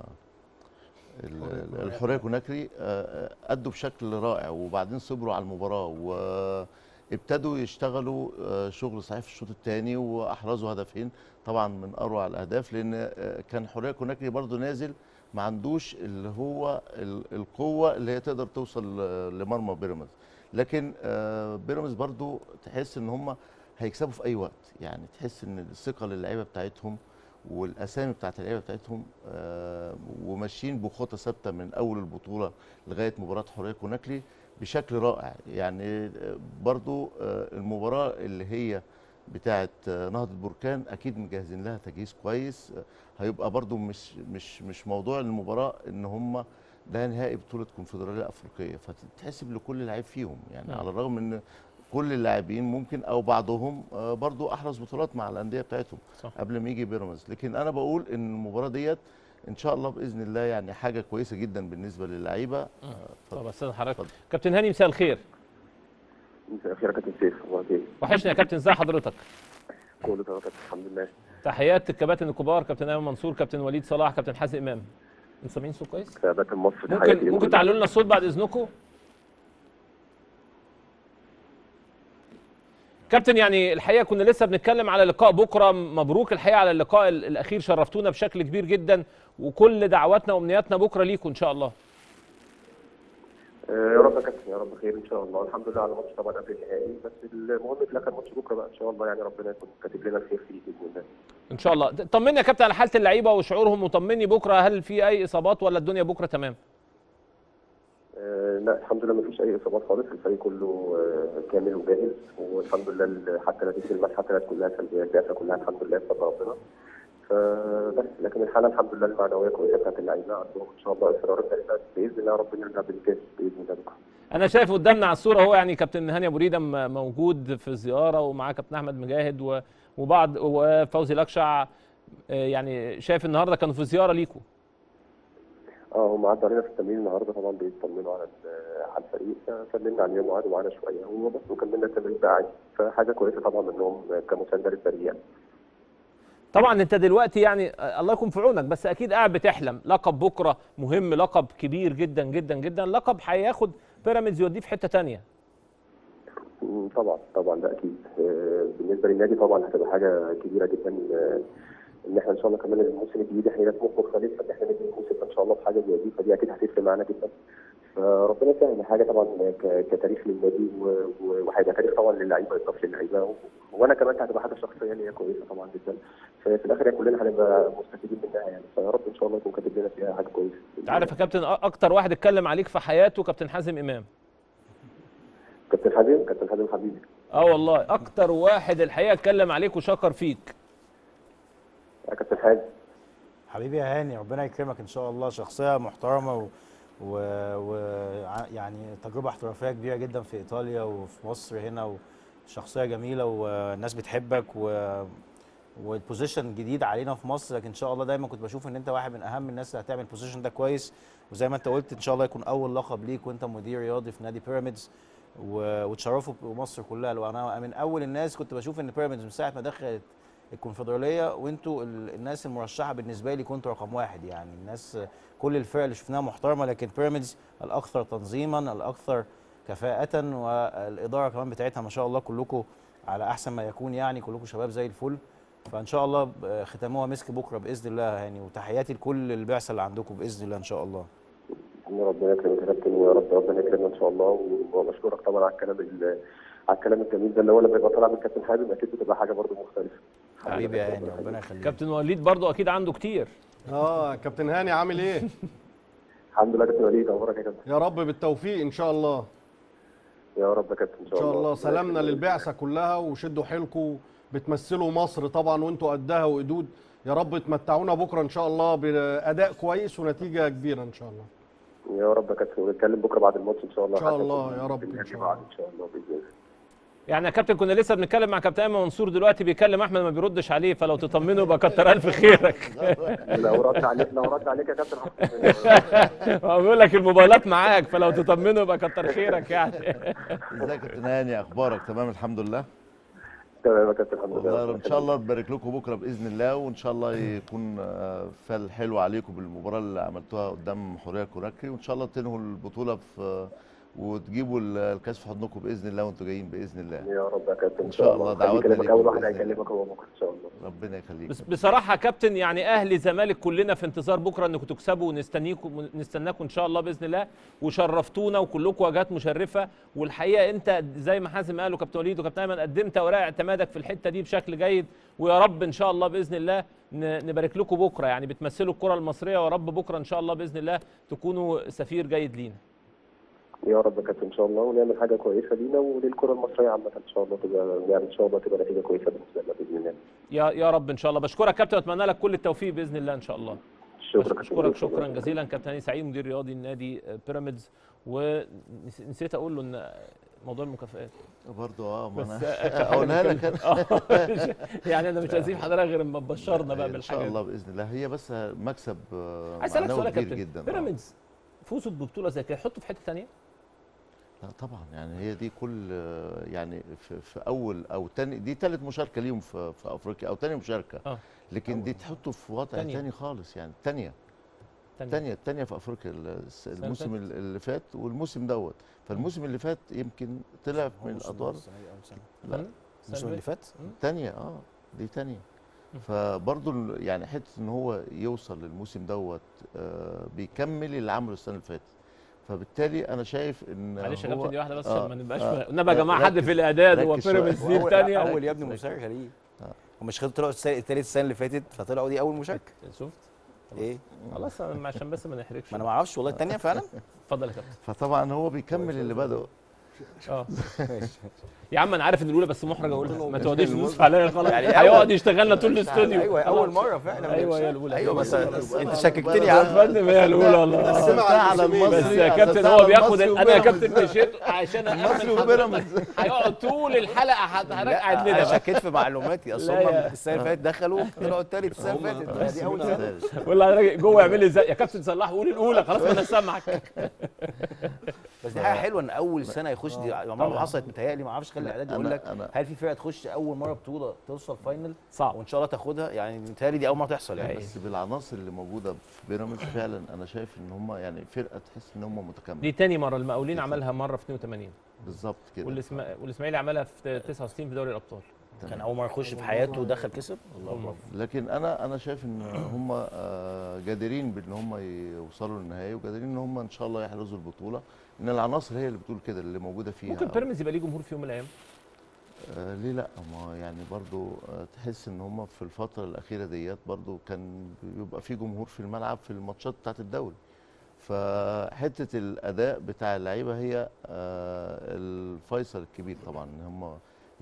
Speaker 3: ال- الحريه كوناكري آه، آه، ادوا بشكل رائع وبعدين صبروا على المباراه وابتدوا يشتغلوا آه، شغل صحيح في الشوط الثاني واحرزوا هدفين طبعا من اروع الاهداف لان آه، كان حريه كوناكري برضو نازل ما عندوش اللي هو ال- القوه اللي هي تقدر توصل آه، لمرمى بيراميدز لكن آه، بيراميدز برضو تحس ان هم هيكسبوا في اي وقت يعني تحس ان الثقه للعيبه بتاعتهم والاسامي بتاعت اللعيبه بتاعتهم آه، وماشيين بخطى ثابته من اول البطوله لغايه مباراه حريه كوناكري بشكل رائع يعني آه، برضو آه، المباراه اللي هي بتاعه آه، نهضه بركان اكيد مجهزين لها تجهيز كويس آه، هيبقى برضو مش مش مش موضوع المباراه ان هم ده نهائي بطوله كونفدراليه افريقيه فتتحسب لكل لعيب فيهم يعني
Speaker 2: نعم.
Speaker 3: على الرغم ان كل اللاعبين ممكن او بعضهم آه، برضو احرز بطولات مع الانديه بتاعتهم
Speaker 2: صح.
Speaker 3: قبل ما يجي بيراميدز لكن انا بقول ان المباراه ديت ان شاء الله باذن الله يعني حاجه كويسه جدا بالنسبه للعيبه آه، اتفضل.
Speaker 2: طب استاذ حضرتك
Speaker 3: اتفضل.
Speaker 2: كابتن هاني مساء الخير
Speaker 6: مساء الخير يا كابتن سيف اخبارك ايه؟
Speaker 2: وحشني يا كابتن ازي حضرتك
Speaker 6: كله تمام يا كابتن الحمد لله
Speaker 2: تحيات الكباتن الكبار كابتن ايمن منصور كابتن وليد صلاح كابتن حازم امام انتوا سامعين صوت كويس
Speaker 6: كابتن مصر تحياتي
Speaker 2: ممكن
Speaker 6: ليكم
Speaker 2: ممكن تعلوا لنا الصوت بعد اذنكم كابتن يعني الحقيقه كنا لسه بنتكلم على لقاء بكره مبروك الحقيقه على اللقاء ال- الاخير شرفتونا بشكل كبير جدا وكل دعواتنا وامنياتنا بكره ليكم ان شاء الله
Speaker 6: آه، يا رب يا كابتن يا رب خير ان شاء الله الحمد لله على الماتش طبعا قبل النهائي بس المهم في الاخر ماتش بكره بقى ان شاء الله يعني ربنا يكون كاتب لنا الخير فيه باذن الله
Speaker 2: ان شاء الله طمني يا كابتن على حاله اللعيبه وشعورهم وطمني بكره هل في اي اصابات ولا الدنيا بكره تمام
Speaker 6: آه، لا الحمد لله ما فيش اي اصابات خالص الفريق كله آه، كامل وجاهز والحمد لله ال- حتى نتيجه الماتش حتى كانت كلها سلبيات الدافع كلها الحمد لله بفضل ربنا فبس لكن الحاله الحمد لله المعنويه كويسه بتاعت اللعيبه عندهم ان شاء الله اصرار ان احنا باذن الله ربنا نرجع بالكاس باذن الله بكره
Speaker 2: انا شايف قدامنا على الصوره هو يعني كابتن هاني ابو ريده م- موجود في الزياره ومعاه كابتن احمد مجاهد و- وبعض وفوزي لكشع آه، يعني شايف النهارده كانوا في زياره ليكم
Speaker 6: اه هم عدوا علينا في التمرين النهارده طبعا بيطمنوا على ال- على الفريق فسلمنا عليهم وقعدوا معانا شويه وبس وكملنا التمرين بقى عادي فحاجه كويسه طبعا منهم كمسانده للفريق يعني.
Speaker 2: طبعا انت دلوقتي يعني آه، الله يكون في عونك بس اكيد قاعد بتحلم لقب بكره مهم لقب كبير جدا جدا جدا لقب هياخد بيراميدز يوديه في حته تانية
Speaker 6: مم، طبعا طبعا ده اكيد آه، بالنسبه للنادي طبعا هتبقى حاجه كبيره جدا آه، ان احنا ان شاء الله كمان الموسم الجديد احنا لنا طموح مختلف ان احنا ندي الموسم ان شاء الله في حاجه زي دي فدي اكيد هتفرق معانا جدا فربنا يسهل حاجه طبعا ك- كتاريخ للنادي و- و- وهيبقى تاريخ طبعا للعيبه يضاف للعيبه و- وانا كمان هتبقى حاجه شخصيه ليا كويسه طبعا جدا ففي الاخر يعني كلنا هنبقى مستفيدين منها يعني فيا رب ان شاء الله يكون كاتب لنا فيها حاجه كويسه
Speaker 2: انت عارف يا كابتن أ- اكتر واحد اتكلم عليك في حياته كابتن حازم امام
Speaker 6: كابتن حازم كابتن حازم حبيبي
Speaker 2: اه والله اكتر واحد الحقيقه اتكلم عليك وشكر فيك
Speaker 6: يا كابتن حازم
Speaker 5: حبيبي يا هاني ربنا يكرمك ان شاء الله شخصيه محترمه و... و... و... ع- يعني تجربه احترافيه كبيره جدا في ايطاليا وفي مصر هنا وشخصيه جميله والناس بتحبك و... والبوزيشن جديد علينا في مصر لكن ان شاء الله دايما كنت بشوف ان انت واحد من اهم الناس اللي هتعمل البوزيشن ده كويس وزي ما انت قلت ان شاء الله يكون اول لقب ليك وانت مدير رياضي في نادي بيراميدز و... وتشرفوا بمصر كلها وانا من اول الناس كنت بشوف ان بيراميدز من ساعه ما دخلت الكونفدراليه وانتوا ال- الناس المرشحه بالنسبه لي كنتوا رقم واحد يعني الناس كل الفرق اللي شفناها محترمه لكن بيراميدز الاكثر تنظيما الاكثر كفاءه والاداره كمان بتاعتها ما شاء الله كلكم على احسن ما يكون يعني كلكم شباب زي الفل فان شاء الله ب- ختموها مسك بكره باذن الله يعني وتحياتي لكل البعثه اللي عندكم باذن الله ان شاء الله
Speaker 6: ان ربنا يكرمك يا كابتن ويا رب ربنا يكرمنا ان شاء الله وبشكرك طبعا على الكلام ال- على الكلام الجميل ده اللي هو لما يبقى طالع من كابتن حازم اكيد بتبقى حاجه برضه مختلفه
Speaker 5: حبيبي يا هاني ربنا يخليك
Speaker 2: كابتن وليد برضو اكيد عنده كتير
Speaker 4: اه كابتن هاني عامل ايه
Speaker 6: الحمد لله كابتن وليد اخبارك يا كابتن
Speaker 4: يا رب بالتوفيق ان شاء الله
Speaker 6: يا رب يا كابتن ان
Speaker 4: ان
Speaker 6: شاء
Speaker 4: شاء
Speaker 6: الله
Speaker 4: الله سلامنا للبعثه كلها وشدوا حيلكم بتمثلوا مصر طبعا وانتوا قدها وقدود يا رب تمتعونا بكره ان شاء الله باداء كويس ونتيجه كبيره ان شاء الله
Speaker 6: يا رب يا كابتن ونتكلم بكره بعد الماتش ان شاء الله
Speaker 4: إن شاء
Speaker 6: حتى
Speaker 4: الله،
Speaker 6: في-
Speaker 4: يا رب
Speaker 6: في
Speaker 4: إن
Speaker 6: النادي
Speaker 4: شاء
Speaker 6: بعد
Speaker 4: الله.
Speaker 6: ان شاء الله باذن الله
Speaker 2: يعني يا كابتن كنا لسه بنتكلم مع كابتن ايمن منصور دلوقتي بيكلم احمد ما بيردش عليه فلو تطمنه يبقى كتر الف خيرك
Speaker 6: لو رد عليك لو رد عليك يا كابتن هحكم.
Speaker 2: هو بيقول لك الموبايلات معاك فلو تطمنه يبقى كتر خيرك يعني
Speaker 3: ازيك يا كابتن هاني اخبارك تمام الحمد لله
Speaker 6: تمام يا كابتن الحمد
Speaker 3: والله
Speaker 6: لله
Speaker 3: ان شاء الله تبارك لكم بكره باذن الله وان شاء الله يكون آه، فال حلو عليكم بالمباراه اللي عملتوها قدام حوريه كوراكري وان شاء الله تنهوا البطوله في وتجيبوا ال- الكاس في حضنكم باذن الله وانتم جايين باذن الله
Speaker 6: يا رب يا كابتن
Speaker 3: إن شاء الله
Speaker 6: خليك
Speaker 3: دعواتنا
Speaker 6: كلامك
Speaker 3: ليكم
Speaker 6: اول واحد
Speaker 3: بإذن الله.
Speaker 6: هيكلمك هو بكره ان شاء الله
Speaker 3: ربنا يخليك
Speaker 2: بس بصراحه يا كابتن يعني اهلي زمالك كلنا في انتظار بكره انكم تكسبوا ونستنيكم نستناكم ان شاء الله باذن الله وشرفتونا وكلكم واجهات مشرفه والحقيقه انت زي ما حازم قال وكابتن وليد وكابتن ايمن قدمت اوراق اعتمادك في الحته دي بشكل جيد ويا رب ان شاء الله باذن الله ن- نبارك لكم بكره يعني بتمثلوا الكره المصريه ويا رب بكره ان شاء الله باذن الله تكونوا سفير جيد لينا
Speaker 6: يا رب يا كابتن ان شاء الله ونعمل حاجه كويسه لينا وللكره المصريه عامه ان شاء الله تبقى يعني ان شاء الله تبقى نتيجه كويسه بالنسبه لنا باذن الله
Speaker 2: يا يا رب ان شاء الله بشكرك كابتن واتمنى لك كل التوفيق باذن الله ان شاء الله
Speaker 6: شكرا كابتن.
Speaker 2: اشكرك شكرا جزيلا كابتن هاني سعيد مدير رياضي النادي بيراميدز ونسيت اقول له ان موضوع المكافآت
Speaker 3: برضه اه ما
Speaker 2: بس
Speaker 3: انا اقولها لك أنا.
Speaker 2: آه، يعني انا مش هسيب حضرتك غير اما تبشرنا بقى
Speaker 3: ان
Speaker 2: بالحاجات
Speaker 3: شاء
Speaker 2: دي.
Speaker 3: الله باذن الله هي بس مكسب آه،
Speaker 2: عايز اسالك
Speaker 3: معنوي
Speaker 2: سؤال يا
Speaker 3: كبير
Speaker 2: كابتن
Speaker 3: جدا آه.
Speaker 2: بيراميدز فوزوا ببطوله زي كده يحطوا في حته ثانيه
Speaker 3: لا طبعا يعني هي دي كل آه، يعني في, في اول او تاني دي ثالث مشاركه ليهم في, في افريقيا او تاني مشاركه
Speaker 2: اه
Speaker 3: لكن دي تحطه في وضع
Speaker 2: تانية.
Speaker 3: تاني خالص يعني الثانيه الثانيه الثانيه في افريقيا الس-
Speaker 2: اللي
Speaker 3: الموسم اللي فات والموسم دوت فالموسم اللي فات يمكن طلع من الادوار لا
Speaker 5: الموسم اللي فات
Speaker 3: تانية اه دي تانية فبرضه ال- يعني حته ان هو يوصل للموسم دوت آه بيكمل اللي عمله السنه اللي فاتت فبالتالي انا شايف ان
Speaker 2: معلش يا
Speaker 3: هو
Speaker 2: كابتن دي واحده بس
Speaker 3: آه،
Speaker 2: عشان ما نبقاش
Speaker 3: آه،
Speaker 2: انما يا
Speaker 3: آه،
Speaker 2: جماعه حد
Speaker 3: ركز-
Speaker 2: في الاعداد هو
Speaker 3: ركز شوية.
Speaker 2: بيراميدز دي
Speaker 5: وأول-
Speaker 2: الثانيه
Speaker 5: اول يا ابني مشاركه ليه ومش خدوا طلعوا السنه التالت السنه اللي فاتت فطلعوا دي اول مشاركه
Speaker 2: شفت
Speaker 5: ايه
Speaker 2: خلاص أنا عشان بس ما نحرجش
Speaker 5: ما انا ما اعرفش والله الثانيه فعلا
Speaker 2: اتفضل يا كابتن
Speaker 3: فطبعا هو بيكمل اللي بدأه
Speaker 2: اه
Speaker 5: ماشي
Speaker 2: يا عم انا عارف ان الاولى بس محرج اقولها ما تقعديش تدوس عليا غلط
Speaker 5: يعني
Speaker 2: هيقعد يشتغلنا طول الاستوديو
Speaker 5: ايوه اول مره فعلا
Speaker 2: ايوه هي الاولى
Speaker 5: ايوه بس
Speaker 3: أيوة.
Speaker 5: انت شككتني يا
Speaker 2: يا
Speaker 5: عم
Speaker 2: فندم هي الاولى والله
Speaker 4: نقسمها على
Speaker 3: على
Speaker 4: الموسمين.
Speaker 2: بس
Speaker 3: المصري
Speaker 2: يا كابتن
Speaker 3: أساسها
Speaker 2: هو
Speaker 3: على
Speaker 2: بياخد
Speaker 3: المصري
Speaker 2: انا يا
Speaker 3: وبيراميدز.
Speaker 2: كابتن مشيت عشان
Speaker 3: المصري
Speaker 2: أأمن
Speaker 3: وبيراميدز.
Speaker 2: حضرتك. هيقعد طول الحلقه هت- هرجع
Speaker 5: لا
Speaker 2: لنا
Speaker 5: انا
Speaker 2: بقى
Speaker 5: شكيت في معلوماتي اصل
Speaker 2: لا
Speaker 5: هم
Speaker 2: يا-
Speaker 5: السنه اللي فاتت دخلوا طلعوا التالت السنه اللي
Speaker 3: هم-
Speaker 5: فاتت دي اول سنه
Speaker 2: والله حضرتك جوه يعمل لي ازاي يا كابتن صلاح قول الاولى خلاص ما انا سامعك
Speaker 5: بس دي حاجه حلوه ان اول سنه يخش دي عمرها ما حصلت متهيألي ما اعرفش خلي الاعداد يقول
Speaker 3: أنا-
Speaker 5: لك
Speaker 3: أنا-
Speaker 5: هل في فرقه تخش اول مره بطوله توصل فاينل
Speaker 2: صعب
Speaker 5: وان شاء الله تاخدها يعني متهيألي دي اول مره تحصل يعني
Speaker 2: أيوة.
Speaker 3: بس بالعناصر اللي موجوده في بيراميدز فعلا انا شايف ان هم يعني فرقه تحس ان هم متكامله
Speaker 2: دي تاني مره المقاولين عملها مره في 82
Speaker 3: بالظبط كده
Speaker 2: والإسما- والاسماعيلي عملها في 69 في دوري الابطال
Speaker 5: كان اول مره يخش في حياته ودخل كسب الله
Speaker 2: أول مرة.
Speaker 5: اكبر
Speaker 3: لكن انا انا شايف ان هم آه، جادرين بان هم يوصلوا للنهائي وجادرين ان هم ان شاء الله يحرزوا البطوله ان العناصر هي اللي بتقول كده اللي موجوده فيها
Speaker 2: ممكن بيراميدز يبقى ليه جمهور في يوم من الايام
Speaker 3: آه ليه لا ما يعني برضو آه تحس ان هم في الفتره الاخيره ديت برضو كان بيبقى في جمهور في الملعب في الماتشات بتاعت الدوري فحته الاداء بتاع اللعيبه هي آه الفيصل الكبير طبعا ان هم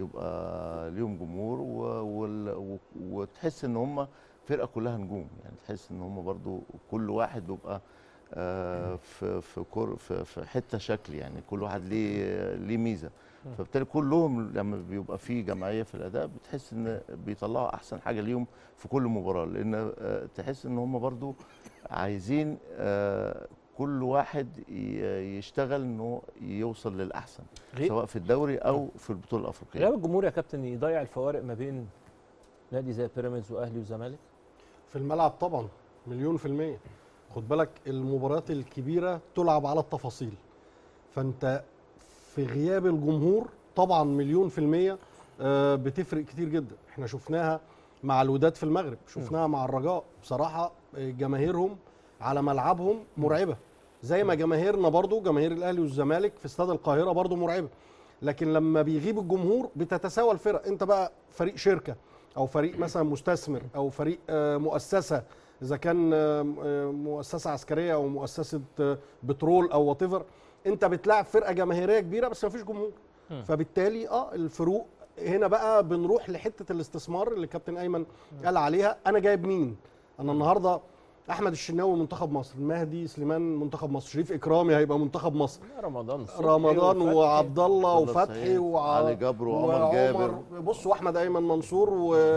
Speaker 3: يبقى ليهم جمهور و وال- و وتحس ان هم فرقه كلها نجوم يعني تحس ان هم برضو كل واحد بيبقى آه في في كور في, في حته شكل يعني كل واحد ليه ليه ميزه فبالتالي كلهم لما بيبقى في جمعيه في الاداء بتحس ان بيطلعوا احسن حاجه ليهم في كل مباراه لان آه، تحس ان هم برضو عايزين آه، كل واحد ي- يشتغل انه يوصل للاحسن
Speaker 2: غير-
Speaker 3: سواء في الدوري او في البطوله الافريقيه
Speaker 2: غياب الجمهور يا كابتن يضيع الفوارق ما بين نادي زي بيراميدز واهلي وزمالك
Speaker 4: في الملعب طبعا مليون في المية خد بالك المباريات الكبيرة تلعب على التفاصيل فانت في غياب الجمهور طبعا مليون في المية آه، بتفرق كتير جدا احنا شفناها مع الوداد في المغرب شفناها مع الرجاء بصراحة آه، جماهيرهم على ملعبهم مرعبة زي ما جماهيرنا برضو جماهير الاهلي والزمالك في استاد القاهرة برضو مرعبة لكن لما بيغيب الجمهور بتتساوى الفرق انت بقى فريق شركة او فريق مثلا مستثمر او فريق آه، مؤسسه اذا كان آه، آه، مؤسسه عسكريه او مؤسسه آه، بترول او وات انت بتلاعب فرقه جماهيريه كبيره بس ما فيش جمهور
Speaker 2: مم.
Speaker 4: فبالتالي اه الفروق هنا بقى بنروح لحته الاستثمار اللي كابتن ايمن قال عليها انا جايب مين انا النهارده احمد الشناوي منتخب مصر مهدي سليمان منتخب مصر شريف اكرامي هيبقى منتخب مصر
Speaker 2: رمضان صبحي
Speaker 4: رمضان
Speaker 2: وفتحي.
Speaker 4: وعبد الله
Speaker 3: عبد الله
Speaker 4: وفتحي
Speaker 3: السعيد،
Speaker 4: وع...
Speaker 3: علي جبر وعمر جابر.
Speaker 4: بص واحمد ايمن منصور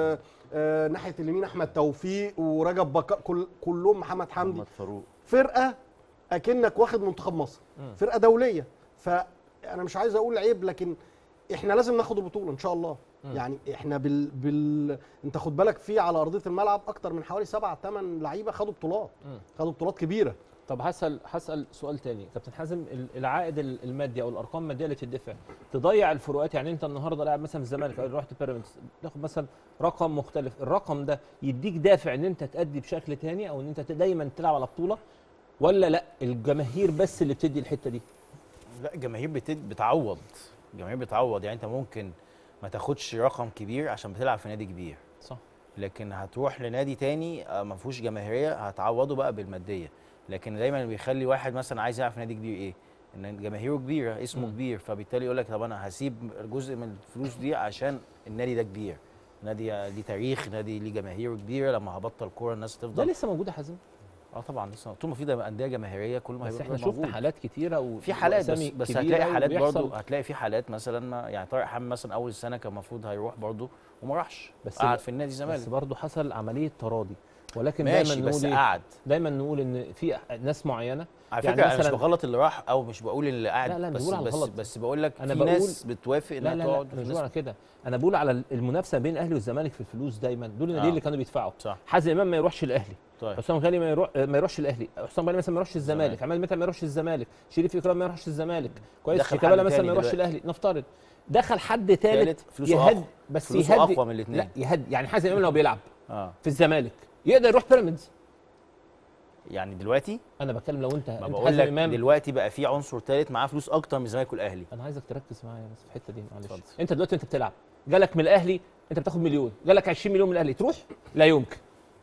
Speaker 4: وناحيه اليمين احمد توفيق ورجب بكر كل كلهم محمد حمدي
Speaker 3: محمد فاروق
Speaker 4: فرقه اكنك واخد منتخب مصر
Speaker 2: مم.
Speaker 4: فرقه دوليه فانا مش عايز اقول عيب لكن احنا لازم ناخد البطوله ان شاء الله
Speaker 2: مم.
Speaker 4: يعني احنا بال... بال انت خد بالك في على ارضيه الملعب اكتر من حوالي سبعة ثمان لعيبه خدوا بطولات
Speaker 2: مم.
Speaker 4: خدوا بطولات كبيره
Speaker 2: طب هسال هسال سؤال تاني كابتن حازم ال- العائد ال- المادي او الارقام الماديه اللي بتدفع تضيع الفروقات يعني انت النهارده لاعب مثلا في الزمالك او رحت بيراميدز تاخد مثلا رقم مختلف الرقم ده يديك دافع ان انت تأدي بشكل تاني او ان انت ت- دايما تلعب على بطوله ولا لا الجماهير بس اللي بتدي الحته دي
Speaker 5: لا الجماهير بت- بتعوض الجماهير بتعوض يعني انت ممكن ما تاخدش رقم كبير عشان بتلعب في نادي كبير
Speaker 2: صح
Speaker 5: لكن هتروح لنادي تاني آه، ما فيهوش جماهيريه هتعوضه بقى بالماديه لكن دايما اللي بيخلي واحد مثلا عايز يلعب في نادي كبير ايه ان جماهيره كبيره اسمه
Speaker 2: مم.
Speaker 5: كبير فبالتالي يقول لك طب انا هسيب جزء من الفلوس دي عشان النادي ده كبير نادي ليه تاريخ نادي ليه جماهيره كبيره لما هبطل كوره الناس
Speaker 2: ده
Speaker 5: تفضل
Speaker 2: لسه موجود يا حازم
Speaker 5: اه طبعا لسه طول ما في ده انديه جماهيريه كل ما
Speaker 2: بس
Speaker 5: هيبقى
Speaker 2: احنا
Speaker 5: موجود.
Speaker 2: شفنا حالات كتيره و...
Speaker 5: في حالات بس,
Speaker 2: وأسامي
Speaker 5: بس
Speaker 2: كبيرة
Speaker 5: هتلاقي حالات
Speaker 2: وبيحصل-
Speaker 5: برضو هتلاقي في حالات مثلا ما يعني طارق حامد مثلا اول السنه كان المفروض هيروح برضو وما راحش
Speaker 2: بس
Speaker 5: قعد
Speaker 2: ب-
Speaker 5: في النادي
Speaker 2: بس
Speaker 5: الزمالك
Speaker 2: برضه حصل عمليه تراضي ولكن
Speaker 5: ماشي
Speaker 2: دايما
Speaker 5: بس
Speaker 2: نقول إيه؟
Speaker 5: قعد
Speaker 2: دايما نقول ان في ناس معينه
Speaker 5: على
Speaker 2: يعني
Speaker 5: فكره انا مش
Speaker 2: مثلاً-
Speaker 5: بغلط اللي راح او مش بقول اللي قاعد
Speaker 2: لا، لا، مش
Speaker 5: بس
Speaker 2: بقول على
Speaker 5: بس
Speaker 2: الغلط.
Speaker 5: بس بقول لك
Speaker 2: أنا
Speaker 5: في
Speaker 2: بقول-
Speaker 5: ناس بتوافق
Speaker 2: لا
Speaker 5: انها
Speaker 2: لا لا
Speaker 5: تقعد
Speaker 2: انا
Speaker 5: في
Speaker 2: مش
Speaker 5: ناس-
Speaker 2: بقول على كده انا بقول على المنافسه بين الاهلي والزمالك في الفلوس دايما دول الناديين
Speaker 5: آه.
Speaker 2: اللي كانوا بيدفعوا
Speaker 5: صح
Speaker 2: حازم امام ما يروحش الاهلي
Speaker 5: طيب
Speaker 2: حسام غالي ما يروح ما يروحش الاهلي حسام غالي مثلا ما يروحش الزمالك
Speaker 5: الزمالك.
Speaker 2: عماد متعب ما يروحش الزمالك شريف اكرام ما يروحش الزمالك كويس
Speaker 5: دخل
Speaker 2: شيكابالا
Speaker 5: حد
Speaker 2: مثلا
Speaker 5: تاني
Speaker 2: ما يروحش
Speaker 5: دلوقتي.
Speaker 2: الاهلي نفترض دخل حد ثالث
Speaker 5: تالت فلوسه
Speaker 2: يهد
Speaker 5: أقوى.
Speaker 2: بس
Speaker 5: فلوسه
Speaker 2: يهدي
Speaker 5: أقوى من الاتنين.
Speaker 2: لا يهدي يعني حازم امام لو بيلعب
Speaker 5: اه
Speaker 2: في الزمالك يقدر يروح بيراميدز
Speaker 5: يعني دلوقتي
Speaker 2: انا بتكلم لو انت
Speaker 5: ما
Speaker 2: انت
Speaker 5: بقول
Speaker 2: حازم
Speaker 5: لك
Speaker 2: امام
Speaker 5: دلوقتي بقى في عنصر ثالث معاه فلوس اكتر من الزمالك والاهلي
Speaker 2: انا عايزك تركز معايا بس في الحته دي معلش
Speaker 5: اتفضل.
Speaker 2: انت دلوقتي انت بتلعب جالك من الاهلي انت بتاخد مليون جالك 20 مليون من الاهلي تروح لا يمكن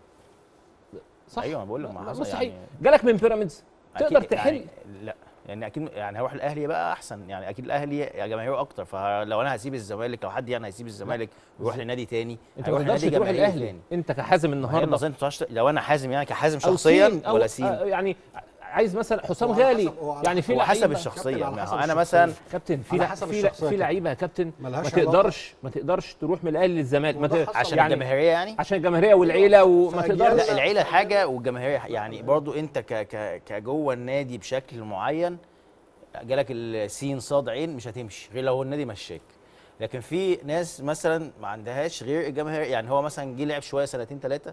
Speaker 2: صح
Speaker 5: ايوه انا بقول لك ما حصل
Speaker 2: مستحيل
Speaker 5: يعني
Speaker 2: جالك من بيراميدز
Speaker 5: أكيد
Speaker 2: تقدر تحل
Speaker 5: يعني لا يعني اكيد يعني هروح الاهلي بقى احسن يعني اكيد الاهلي يا جماهيره اكتر فلو انا هسيب الزمالك لو حد يعني هيسيب الزمالك ويروح لنادي تاني
Speaker 2: انت ما
Speaker 5: هيروح
Speaker 2: تقدرش
Speaker 5: لنادي
Speaker 2: تروح
Speaker 5: جماهيري
Speaker 2: الاهلي
Speaker 5: تاني.
Speaker 2: انت كحازم
Speaker 5: ما هي
Speaker 2: النهارده
Speaker 5: النظرية انت بتعرفش- لو انا حازم يعني كحازم
Speaker 2: أو
Speaker 5: شخصيا
Speaker 2: سين أو
Speaker 5: ولا
Speaker 2: آه،
Speaker 5: سين
Speaker 2: يعني عايز مثلا حسام
Speaker 4: هو على
Speaker 2: غالي
Speaker 4: حسب- هو على
Speaker 2: يعني في
Speaker 5: هو حسب
Speaker 2: لعيبة-
Speaker 5: الشخصيه
Speaker 4: على
Speaker 5: ما
Speaker 4: حسب
Speaker 5: هو انا
Speaker 4: الشخصية.
Speaker 5: مثلا
Speaker 2: كابتن في
Speaker 4: على
Speaker 2: لع-
Speaker 4: حسب
Speaker 2: في
Speaker 4: الشخصية
Speaker 2: لع- في
Speaker 4: كده.
Speaker 2: لعيبه يا كابتن ما
Speaker 4: ملهاش
Speaker 2: تقدرش ما تقدرش تروح من الاهلي للزمالك ما
Speaker 4: وده
Speaker 2: ت-
Speaker 4: حصل.
Speaker 5: عشان
Speaker 2: يعني
Speaker 5: الجماهيريه يعني
Speaker 2: عشان الجماهيريه والعيله وما
Speaker 4: فأجيال-
Speaker 2: تقدرش
Speaker 5: لا العيله حاجه والجماهيريه يعني برضو انت ك ك كجوه النادي بشكل معين جالك السين صاد عين مش هتمشي غير لو هو النادي مشاك لكن في ناس مثلا ما عندهاش غير الجماهير يعني هو مثلا جه لعب شويه سنتين ثلاثه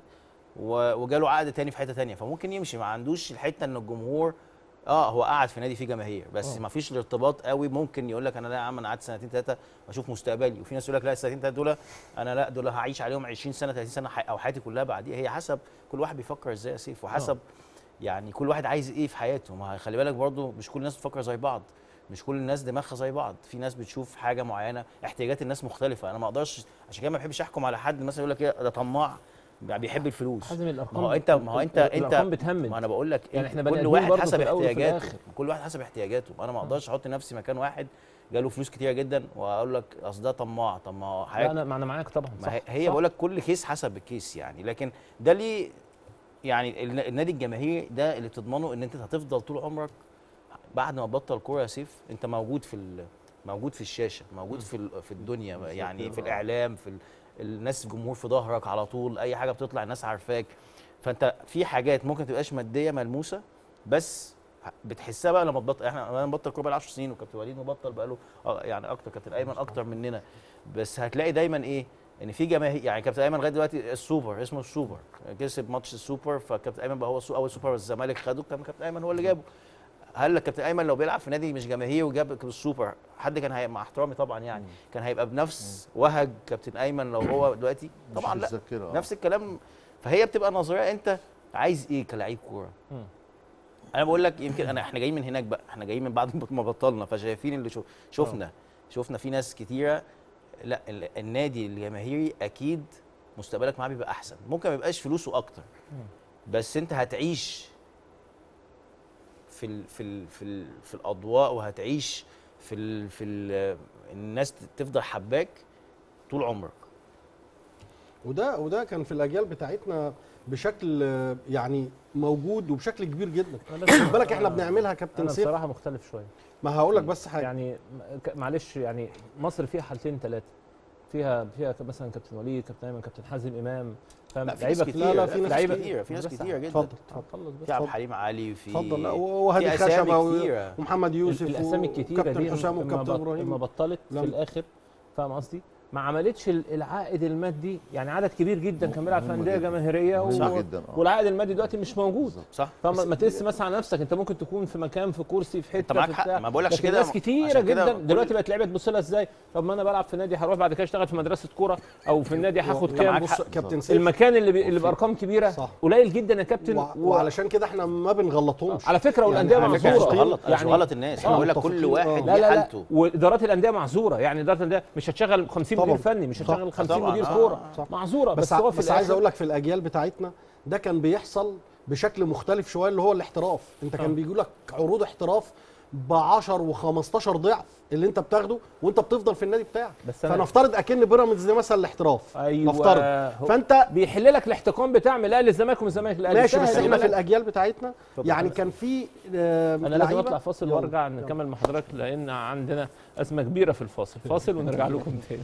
Speaker 5: وجاله عقد تاني في حته تانيه فممكن يمشي ما عندوش الحته ان الجمهور اه هو قاعد في نادي فيه جماهير بس
Speaker 2: آه.
Speaker 5: ما فيش الارتباط قوي ممكن يقول لك انا لا يا عم انا قعدت سنتين ثلاثه بشوف مستقبلي وفي ناس يقول لك لا السنتين ثلاثه دول انا لا دول هعيش عليهم 20 سنه 30 سنه حي- او حياتي كلها بعديها هي حسب كل واحد بيفكر ازاي يا سيف وحسب يعني كل واحد عايز ايه في حياته ما خلي بالك برضو مش كل الناس بتفكر زي بعض مش كل الناس دماغها زي بعض في ناس بتشوف حاجه معينه احتياجات الناس مختلفه انا ما اقدرش عشان كده ما بحبش احكم على حد مثلا يقول لك ايه ده طماع بيحب الفلوس
Speaker 2: حازم الارقام
Speaker 5: ما هو انت ما هو انت انت
Speaker 2: الارقام بتهمد
Speaker 5: ما انا بقول لك
Speaker 2: يعني
Speaker 5: إنت
Speaker 2: احنا بني
Speaker 5: كل
Speaker 2: آدمين
Speaker 5: واحد
Speaker 2: برضه
Speaker 5: حسب
Speaker 2: في الأول وفي
Speaker 5: احتياجاته
Speaker 2: الآخر.
Speaker 5: كل واحد حسب احتياجاته انا ما اقدرش احط نفسي مكان واحد جاله فلوس كتيره جدا واقول لك اصل ده طماع طب ما هو
Speaker 2: لا
Speaker 5: حاجه
Speaker 2: انا ما انا معاك طبعا
Speaker 5: ما
Speaker 2: صح
Speaker 5: هي, هي
Speaker 2: صح.
Speaker 5: بقول لك كل كيس حسب الكيس يعني لكن ده ليه يعني الن- النادي الجماهيري ده اللي تضمنه ان انت هتفضل طول عمرك بعد ما تبطل كوره يا سيف انت موجود في ال- موجود في الشاشه موجود في ال- في الدنيا يعني في الاعلام في ال- الناس جمهور في ظهرك على طول اي حاجه بتطلع الناس عارفاك فانت في حاجات ممكن تبقاش ماديه ملموسه بس بتحسها بقى لما تبطل احنا انا مبطل كوره بقى 10 سنين وكابتن وليد مبطل بقى له يعني اكتر كابتن ايمن اكتر مننا بس هتلاقي دايما ايه ان في جماهير يعني كابتن ايمن لغايه دلوقتي السوبر اسمه السوبر كسب ماتش السوبر فكابتن ايمن بقى هو السو- اول سوبر الزمالك خده كان كابتن ايمن هو اللي جابه هل كابتن ايمن لو بيلعب في نادي مش جماهير وجاب السوبر حد كان هيبقى مع احترامي طبعا يعني كان هيبقى بنفس وهج كابتن ايمن لو هو دلوقتي طبعا
Speaker 3: مش
Speaker 5: لا
Speaker 3: متذكرة، آه.
Speaker 5: نفس الكلام فهي بتبقى نظريه انت عايز ايه كلاعب كوره
Speaker 2: مم.
Speaker 5: انا بقول لك يمكن انا احنا جايين من هناك بقى احنا جايين من بعد ما بطلنا فشايفين اللي شو شفنا شفنا في ناس كتيره لا ال- النادي الجماهيري اكيد مستقبلك معاه بيبقى احسن ممكن ما يبقاش فلوسه اكتر بس انت هتعيش في ال في ال في ال في الاضواء وهتعيش في ال في ال الناس تفضل حباك طول عمرك
Speaker 4: وده وده كان في الاجيال بتاعتنا بشكل آه، يعني موجود وبشكل كبير جدا خد بالك احنا بنعملها كابتن
Speaker 2: انا
Speaker 4: سيف
Speaker 2: بصراحه مختلف شويه
Speaker 4: ما هقول لك بس حاجه
Speaker 2: يعني م- ك- معلش يعني مصر فيها حالتين ثلاثه فيها فيها ك- مثلا كابتن وليد كابتن ايمن كابتن حازم امام فاهم
Speaker 5: لا في ناس
Speaker 2: لعيبه
Speaker 5: كتير
Speaker 4: لا، لا، في ناس
Speaker 5: لعيبه
Speaker 4: كتير.
Speaker 5: كتير في ناس
Speaker 2: بس
Speaker 5: كتير جدا
Speaker 4: اتفضل
Speaker 2: خلص بس
Speaker 5: في عبد الحليم علي وفي
Speaker 4: اتفضل لا
Speaker 5: في
Speaker 4: وهادي
Speaker 5: أسامي
Speaker 4: خشبه و-
Speaker 5: كتيرة.
Speaker 4: ومحمد يوسف
Speaker 2: الاسامي الكتيره دي
Speaker 4: وكابتن حسام
Speaker 2: اما
Speaker 4: وكابتن
Speaker 2: بط- اما
Speaker 4: ابراهيم
Speaker 2: بطلت في
Speaker 4: لم-
Speaker 2: الاخر فاهم قصدي ما عملتش ال- العائد المادي يعني عدد كبير جدا كان بيلعب في
Speaker 3: مهم
Speaker 2: انديه
Speaker 3: جداً.
Speaker 2: جماهيريه
Speaker 3: مهم
Speaker 2: و...
Speaker 3: جدا اه
Speaker 2: والعائد المادي دلوقتي مش موجود
Speaker 3: بالظبط.
Speaker 5: صح
Speaker 2: فما ما تقيس مثلا على نفسك انت ممكن تكون في مكان في كرسي في حته
Speaker 5: انت معاك
Speaker 2: في
Speaker 5: حق،
Speaker 2: بتاع.
Speaker 5: ما بقولكش
Speaker 2: لكن
Speaker 5: كده،
Speaker 2: ناس كتيره
Speaker 5: عشان كده
Speaker 2: جدا
Speaker 5: كل-
Speaker 2: دلوقتي بقت لعيبه تبص لها ازاي طب ما انا بلعب في نادي هروح بعد كده اشتغل في مدرسه كوره او في النادي هاخد
Speaker 5: انت معاك
Speaker 2: كام
Speaker 5: حق.
Speaker 4: بص كابتن سيف
Speaker 2: المكان اللي بي... اللي بارقام كبيره
Speaker 4: صح.
Speaker 2: قليل جدا يا كابتن
Speaker 4: و... وعلشان كده احنا ما بنغلطهمش
Speaker 2: على فكره
Speaker 4: يعني
Speaker 2: والانديه
Speaker 4: على فكرة
Speaker 5: مش
Speaker 2: معذوره
Speaker 5: غلط مش
Speaker 2: يعني
Speaker 5: غلط الناس
Speaker 4: آه،
Speaker 5: انا بقول لك كل
Speaker 4: متفقين،
Speaker 5: واحد
Speaker 4: آه.
Speaker 2: لا
Speaker 5: ليه
Speaker 2: لا لا
Speaker 5: حالته
Speaker 2: وادارات الانديه معذوره يعني اداره الانديه مش هتشغل 50 مدير
Speaker 4: طبعاً.
Speaker 2: فني مش
Speaker 4: صح.
Speaker 2: هتشغل 50
Speaker 5: طبعاً.
Speaker 2: مدير
Speaker 5: آه،
Speaker 2: كوره
Speaker 5: آه.
Speaker 4: صح.
Speaker 2: معذوره
Speaker 4: بس
Speaker 2: بس, هو في
Speaker 4: بس عايز
Speaker 2: الآخر-
Speaker 4: اقول لك في الاجيال بتاعتنا ده كان بيحصل بشكل مختلف شويه اللي هو الاحتراف انت كان بيجي لك عروض احتراف ب 10 و15 ضعف اللي انت بتاخده وانت بتفضل في النادي بتاعك
Speaker 2: بس أنا-
Speaker 4: فنفترض اكن بيراميدز ده مثلا الاحتراف
Speaker 2: ايوه
Speaker 4: نفترض
Speaker 2: هو
Speaker 4: فانت
Speaker 2: بيحل لك الاحتكام بتاع من الاهلي الزمالك ومن الزمالك الاهلي
Speaker 4: ماشي بس
Speaker 2: سهل
Speaker 4: احنا في
Speaker 2: بالك.
Speaker 4: الاجيال بتاعتنا
Speaker 5: اتفضل.
Speaker 4: يعني كان في آه،
Speaker 2: انا لازم
Speaker 4: لعيبة-
Speaker 2: اطلع فاصل
Speaker 4: يلا.
Speaker 2: وارجع
Speaker 4: يلا.
Speaker 2: نكمل مع حضرتك لان عندنا ازمه كبيره في الفاصل فاصل ونرجع لكم تاني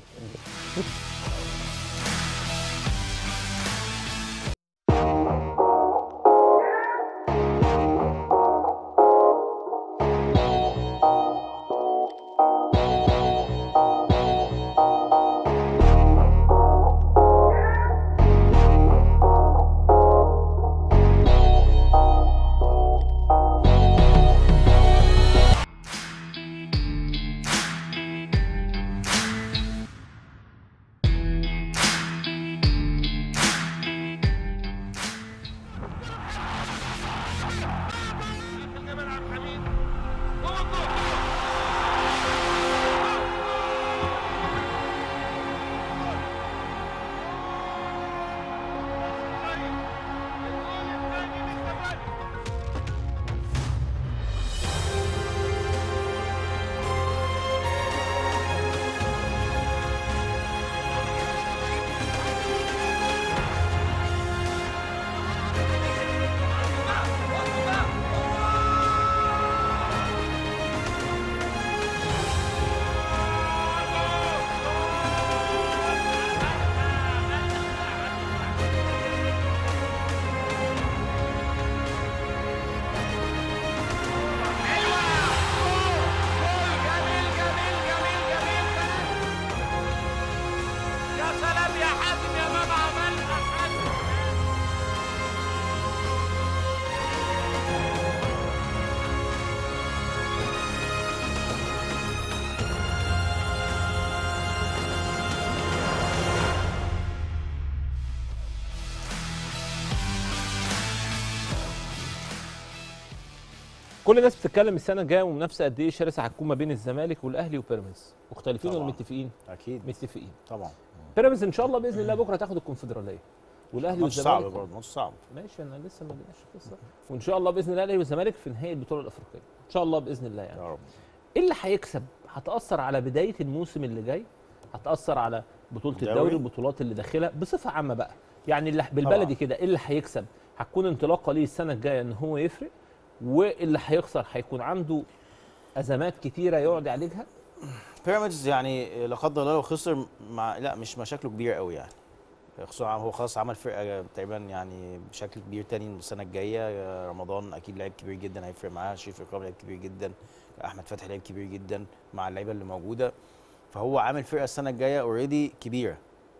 Speaker 2: كل الناس بتتكلم السنه الجايه ومنافسه قد ايه شرسه هتكون ما بين الزمالك والاهلي وبيراميدز مختلفين ولا
Speaker 5: طبعاً.
Speaker 2: متفقين
Speaker 5: اكيد
Speaker 2: متفقين
Speaker 5: طبعا
Speaker 2: بيراميدز ان شاء الله باذن الله بكره تاخد الكونفدراليه والاهلي
Speaker 5: ماتش صعب
Speaker 2: والزمالك
Speaker 5: برضه ماتش صعب
Speaker 2: ماشي انا لسه ما جيناش القصه وان شاء الله باذن الله الاهلي والزمالك في نهائي البطوله الافريقيه ان شاء الله باذن الله يعني
Speaker 5: يا رب
Speaker 2: ايه اللي هيكسب هتاثر على بدايه الموسم اللي جاي هتاثر على بطوله
Speaker 5: الدوري؟
Speaker 2: الدوري البطولات اللي داخلها بصفه عامه بقى يعني اللي بالبلدي
Speaker 5: طبعاً.
Speaker 2: كده ايه اللي هيكسب هتكون انطلاقه ليه السنه الجايه ان هو يفرق واللي هيخسر هيكون عنده ازمات كتيره يقعد يعالجها
Speaker 5: بيراميدز يعني لا قدر الله لو خسر مع لا مش مشاكله كبيره قوي يعني خصوصا هو خلاص عمل فرقه تقريبا يعني بشكل كبير تاني السنه الجايه رمضان اكيد لعيب كبير جدا هيفرق معاه شريف اكرام لعيب كبير جدا احمد فتحي لعيب كبير جدا مع اللعيبه اللي موجوده فهو عامل فرقه السنه الجايه اوريدي كبيره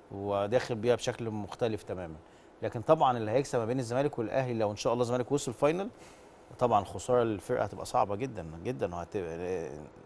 Speaker 5: وداخل بيها بشكل مختلف تماما لكن طبعا اللي هيكسب ما بين الزمالك والاهلي لو ان شاء الله الزمالك وصل فاينل طبعا خساره الفرقه هتبقى صعبه جدا جدا وهتبقى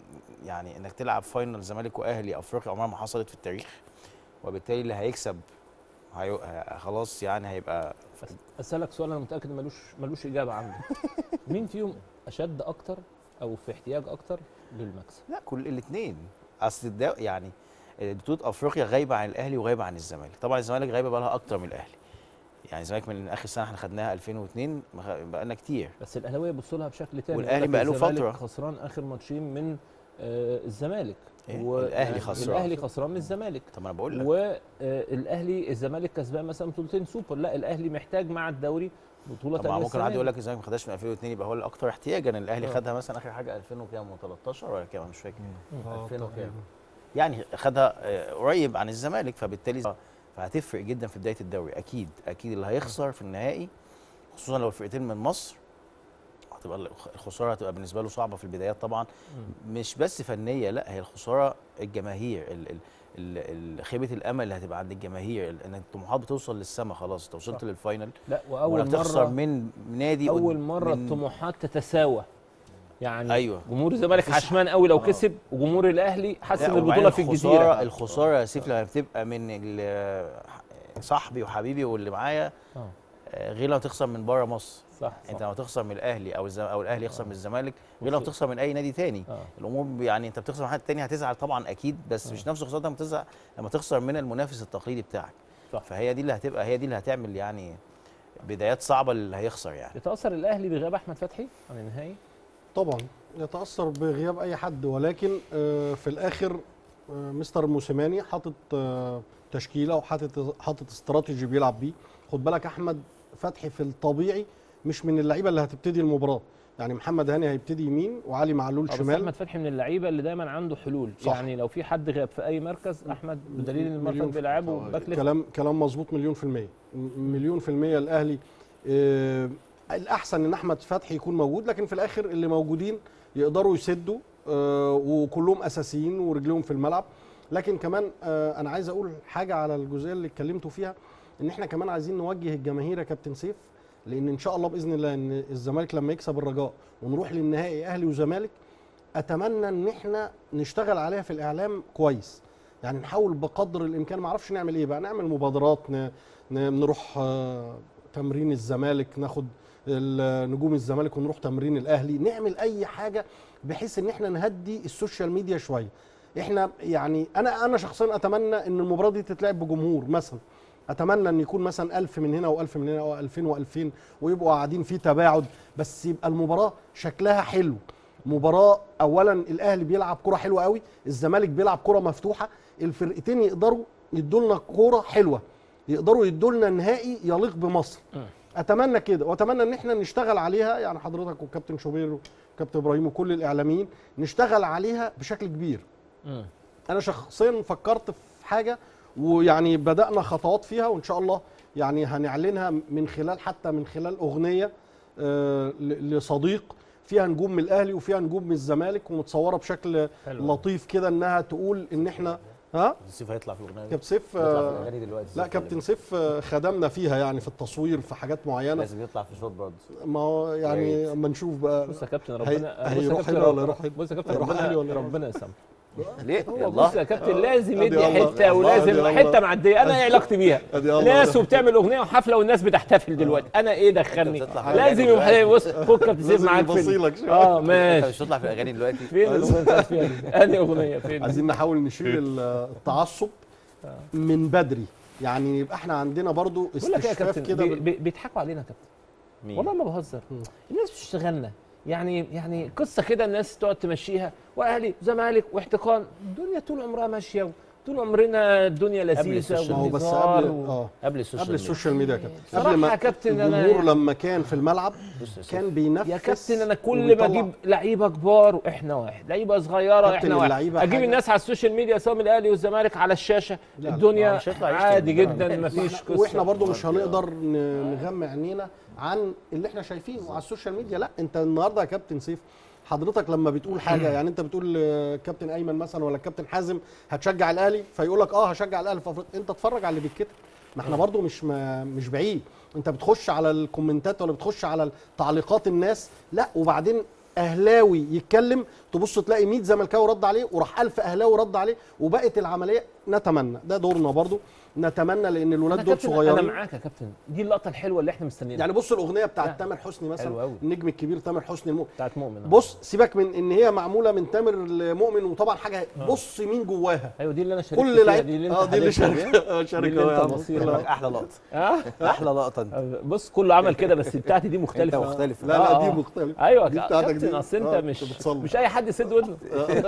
Speaker 5: يعني انك تلعب فاينل زمالك واهلي افريقيا عمرها ما حصلت في التاريخ وبالتالي اللي هيكسب هي... ه- خلاص يعني هيبقى
Speaker 2: اسالك سؤال انا متاكد إن ملوش ملوش اجابه عندك مين فيهم اشد اكتر او في احتياج اكتر للمكسب
Speaker 5: لا كل الاثنين اصل الدو... يعني بطوله افريقيا غايبه عن الاهلي وغايبه عن الزمالك طبعا الزمالك غايبه بقى لها اكتر من الاهلي يعني الزمالك من اخر سنه احنا خدناها 2002 بقى لنا كتير
Speaker 2: بس الاهلاويه بصوا لها بشكل تاني
Speaker 5: والأهلي
Speaker 2: يقول لك
Speaker 5: بقى له
Speaker 2: الزمالك
Speaker 5: فترة.
Speaker 2: خسران اخر ماتشين من آه الزمالك
Speaker 5: إيه؟
Speaker 2: و-
Speaker 5: الأهلي خسران.
Speaker 2: الاهلي خسران من الزمالك
Speaker 5: طب ما انا بقول لك
Speaker 2: والاهلي الزمالك كسبان مثلا بطولتين سوبر لا الاهلي محتاج مع الدوري بطوله
Speaker 5: طبعا
Speaker 2: تانية
Speaker 5: ممكن
Speaker 2: السنة
Speaker 5: حد
Speaker 2: دي.
Speaker 5: يقول لك الزمالك ما خدهاش من 2002 يبقى هو الاكثر احتياجا الاهلي
Speaker 2: آه.
Speaker 5: خدها مثلا اخر حاجه 2000 وكام و13 ولا كام أنا مش فاكر
Speaker 4: آه،
Speaker 5: 2000 وكام
Speaker 4: تقريباً.
Speaker 5: يعني خدها آه، قريب عن الزمالك فبالتالي فهتفرق جدا في بدايه الدوري اكيد اكيد اللي هيخسر في النهائي خصوصا لو الفرقتين من مصر هتبقى الخ- الخساره هتبقى بالنسبه له صعبه في البدايات طبعا مش بس فنيه لا هي الخساره الجماهير ال ال ال ال- خيبه الامل اللي هتبقى عند الجماهير ال- ان الطموحات بتوصل للسما خلاص انت وصلت
Speaker 2: صح.
Speaker 5: للفاينل
Speaker 2: لا
Speaker 5: ولا
Speaker 2: واول
Speaker 5: تخسر
Speaker 2: مره
Speaker 5: من نادي قد-
Speaker 2: اول مره
Speaker 5: من-
Speaker 2: الطموحات تتساوى يعني
Speaker 5: أيوة.
Speaker 2: جمهور الزمالك
Speaker 5: مفيش-
Speaker 2: عشمان قوي لو
Speaker 5: آه.
Speaker 2: كسب وجمهور الاهلي حاسس
Speaker 5: لا،
Speaker 2: ان
Speaker 5: وبعدين
Speaker 2: البطوله في
Speaker 5: الخسارة-
Speaker 2: الجزيره
Speaker 5: الخساره يا سيف لما بتبقى من ال- صاحبي وحبيبي واللي معايا
Speaker 2: آه.
Speaker 5: آه، غير لما تخسر من بره مصر
Speaker 2: صح
Speaker 5: انت
Speaker 2: صح
Speaker 5: لما تخسر من الاهلي او الزم... او الاهلي يخسر
Speaker 2: آه.
Speaker 5: من الزمالك غير لما
Speaker 2: وصل-
Speaker 5: تخسر من اي نادي تاني
Speaker 2: آه.
Speaker 5: الامور ب- يعني انت بتخسر من حد تاني هتزعل طبعا اكيد بس
Speaker 2: آه.
Speaker 5: مش نفس الخساره لما تزعل لما تخسر من المنافس التقليدي بتاعك
Speaker 2: صح.
Speaker 5: فهي دي اللي هتبقى هي دي اللي هتعمل يعني بدايات صعبه اللي هيخسر يعني
Speaker 2: يتاثر الاهلي بغياب احمد فتحي عن النهائي
Speaker 4: طبعا يتاثر بغياب اي حد ولكن آه، في الاخر آه، مستر موسيماني حاطط آه، تشكيله وحاطط حاطط استراتيجي بيلعب بيه خد بالك احمد فتحي في الطبيعي مش من اللعيبه اللي هتبتدي المباراه يعني محمد هاني هيبتدي يمين وعلي معلول
Speaker 2: آه، بس
Speaker 4: شمال
Speaker 2: احمد فتحي من اللعيبه اللي دايما عنده حلول
Speaker 4: صح.
Speaker 2: يعني لو في حد غاب في اي مركز احمد بدليل ان
Speaker 4: مليون
Speaker 2: المركز
Speaker 4: في-
Speaker 2: بيلعبه
Speaker 3: طبعاً.
Speaker 2: باك ليفت
Speaker 4: كلام كلام مظبوط مليون في المية م- مليون في المية الأهلي آه الأحسن إن أحمد فتحي يكون موجود لكن في الآخر اللي موجودين يقدروا يسدوا آه وكلهم أساسيين ورجلهم في الملعب لكن كمان آه أنا عايز أقول حاجة على الجزئية اللي اتكلمتوا فيها إن إحنا كمان عايزين نوجه الجماهير يا كابتن سيف لأن إن شاء الله بإذن الله إن الزمالك لما يكسب الرجاء ونروح للنهائي أهلي وزمالك أتمنى إن إحنا نشتغل عليها في الإعلام كويس يعني نحاول بقدر الامكان ما اعرفش نعمل ايه بقى نعمل مبادرات ن... ن... نروح آه، تمرين الزمالك ناخد ال- نجوم الزمالك ونروح تمرين الاهلي نعمل اي حاجه بحيث ان احنا نهدي السوشيال ميديا شويه احنا يعني انا انا شخصيا اتمنى ان المباراه دي تتلعب بجمهور مثلا اتمنى ان يكون مثلا 1000 من هنا و1000 من هنا او 2000 و2000 ويبقوا قاعدين في تباعد بس يبقى المباراه شكلها حلو مباراه اولا الاهلي بيلعب كره حلوه قوي الزمالك بيلعب كره مفتوحه الفرقتين يقدروا يدوا لنا كوره حلوه يقدروا يدوا لنا نهائي يليق بمصر اتمنى كده واتمنى ان احنا نشتغل عليها يعني حضرتك والكابتن شوبير وكابتن ابراهيم وكل الاعلاميين نشتغل عليها بشكل كبير
Speaker 2: مم.
Speaker 4: انا شخصيا فكرت في حاجه ويعني بدانا خطوات فيها وان شاء الله يعني هنعلنها من خلال حتى من خلال اغنيه آه، ل- لصديق فيها نجوم من الاهلي وفيها نجوم من الزمالك ومتصوره بشكل
Speaker 2: حلو.
Speaker 4: لطيف كده انها تقول ان احنا ها
Speaker 5: السيف هيطلع في الاغنيه دي.
Speaker 4: كابتن سيف
Speaker 5: هيطلع في
Speaker 4: آه،
Speaker 5: الاغاني دلوقتي
Speaker 4: لا كابتن سيف آه، خدمنا فيها يعني في التصوير في حاجات معينه
Speaker 5: لازم يطلع في شوط برضه
Speaker 4: ما هو يعني
Speaker 5: ريت.
Speaker 4: اما نشوف بقى
Speaker 2: بص يا كابتن
Speaker 4: هي-
Speaker 2: ربنا بص يا
Speaker 4: هيروح
Speaker 2: كابتن
Speaker 4: هنا ولا
Speaker 2: رب-
Speaker 4: يروح هنا؟
Speaker 2: بص يا كابتن
Speaker 4: هيروح
Speaker 2: ربنا
Speaker 4: أهلي ولا يروح
Speaker 2: ربنا يسامحه
Speaker 5: ليه
Speaker 2: هو
Speaker 5: يلا
Speaker 2: بص يا كابتن لازم
Speaker 4: أدي
Speaker 2: يدي
Speaker 4: الله.
Speaker 2: حته
Speaker 4: الله،
Speaker 2: ولازم
Speaker 4: أدي الله.
Speaker 2: حته معديه انا ايه علاقتي بيها
Speaker 4: أدي الله.
Speaker 2: ناس وبتعمل اغنيه وحفله والناس بتحتفل دلوقتي انا ايه دخلني
Speaker 5: أنت بتطلع
Speaker 2: لازم
Speaker 5: في الأغاني
Speaker 2: يبقى بص خد كابتن سيف
Speaker 4: لازم
Speaker 2: معاك فيلم
Speaker 4: يبصيلك شوية.
Speaker 2: اه
Speaker 5: انت
Speaker 2: ماشي
Speaker 5: مش هتطلع في الاغاني دلوقتي
Speaker 2: فين الاغنيه بتاعت فيها دي؟ انهي اغنيه فين
Speaker 4: عايزين نحاول نشيل ال- التعصب من بدري يعني يبقى احنا عندنا برضو
Speaker 2: بقول لك ايه يا
Speaker 4: استشفاف
Speaker 2: كابتن
Speaker 4: كده
Speaker 2: بي-
Speaker 4: بال-
Speaker 2: بي- بيضحكوا علينا يا كابتن
Speaker 5: مين؟
Speaker 2: والله ما بهزر
Speaker 4: مم.
Speaker 2: الناس بتشتغلنا يعني يعني قصه كده الناس تقعد تمشيها واهلي زمالك واحتقان الدنيا طول عمرها ماشيه طول عمرنا الدنيا لذيذه
Speaker 5: السوشيال
Speaker 4: ما هو بس
Speaker 2: وهزار
Speaker 4: قبل
Speaker 2: و-
Speaker 4: اه
Speaker 5: قبل السوشيال
Speaker 4: قبل
Speaker 5: ميديا.
Speaker 4: السوشيال ميديا يا كابتن
Speaker 2: صراحة
Speaker 4: قبل ما
Speaker 2: يا كابتن أنا-
Speaker 4: الجمهور لما كان في الملعب
Speaker 5: بص يا سيف.
Speaker 4: كان بينفس
Speaker 2: يا كابتن انا كل ما
Speaker 4: وبيطلع-
Speaker 2: اجيب لعيبه كبار واحنا واحد لعيبه صغيره
Speaker 4: كابتن
Speaker 2: احنا واحد
Speaker 4: اللعيبة
Speaker 2: اجيب
Speaker 4: حاجة-
Speaker 2: الناس على السوشيال ميديا سواء من الاهلي والزمالك على الشاشه
Speaker 4: لا، لا،
Speaker 2: الدنيا
Speaker 5: مش هيطلع يشتم
Speaker 2: عادي
Speaker 5: الجماعة.
Speaker 2: جدا ما فيش
Speaker 4: واحنا,
Speaker 2: قصه
Speaker 4: واحنا برضو مش هنقدر ن- نغمى عينينا عن اللي احنا شايفينه على السوشيال ميديا لا انت النهارده يا كابتن سيف حضرتك لما بتقول حاجه يعني انت بتقول آه، كابتن ايمن مثلا ولا كابتن حازم هتشجع الاهلي فيقول لك اه هشجع الاهلي في افريقيا انت اتفرج على اللي بيتكتب ما احنا برضو مش ما مش بعيد انت بتخش على الكومنتات ولا بتخش على تعليقات الناس لا وبعدين اهلاوي يتكلم تبص تلاقي 100 زملكاوي رد عليه وراح 1000 اهلاوي رد عليه وبقت العمليه نتمنى ده دورنا برضو نتمنى لان
Speaker 2: أنا
Speaker 4: الولاد دول
Speaker 2: كابتن- انا
Speaker 4: صغيرين
Speaker 2: معاك يا كابتن دي اللقطه الحلوه اللي احنا مستنيينها
Speaker 4: يعني بص الاغنيه
Speaker 2: لا.
Speaker 4: بتاعت تامر حسني
Speaker 2: حلو
Speaker 4: مثلا
Speaker 2: أوي.
Speaker 4: النجم الكبير تامر حسني المؤمن
Speaker 2: بتاعت مؤمن آه.
Speaker 4: بص سيبك من ان هي معموله من تامر لمؤمن وطبعا حاجه بص مين جواها
Speaker 2: ايوه دي اللي انا شاركت
Speaker 4: كل
Speaker 2: فيها
Speaker 4: لعيب
Speaker 2: دي اللي انت
Speaker 4: اه دي اللي
Speaker 2: حلفت
Speaker 4: شارك
Speaker 2: بيها.
Speaker 4: آه،
Speaker 2: دي
Speaker 4: شارك
Speaker 2: اللي
Speaker 4: آه،
Speaker 2: انت
Speaker 4: يا
Speaker 2: بصير
Speaker 4: عم.
Speaker 2: بقى.
Speaker 5: احلى لقطه
Speaker 2: اه
Speaker 5: احلى لقطه انت
Speaker 2: بص كله عمل كده بس بتاعتي دي مختلفه
Speaker 5: انت مختلف
Speaker 4: لا لا
Speaker 2: آه،
Speaker 4: دي
Speaker 2: آه.
Speaker 4: مختلفه
Speaker 2: ايوه
Speaker 4: دي
Speaker 2: يا
Speaker 4: بتاعتك
Speaker 2: كابتن
Speaker 4: دي.
Speaker 2: اصل انت
Speaker 4: آه،
Speaker 2: مش
Speaker 4: أنت بتصلي.
Speaker 2: مش اي حد يسد ودنه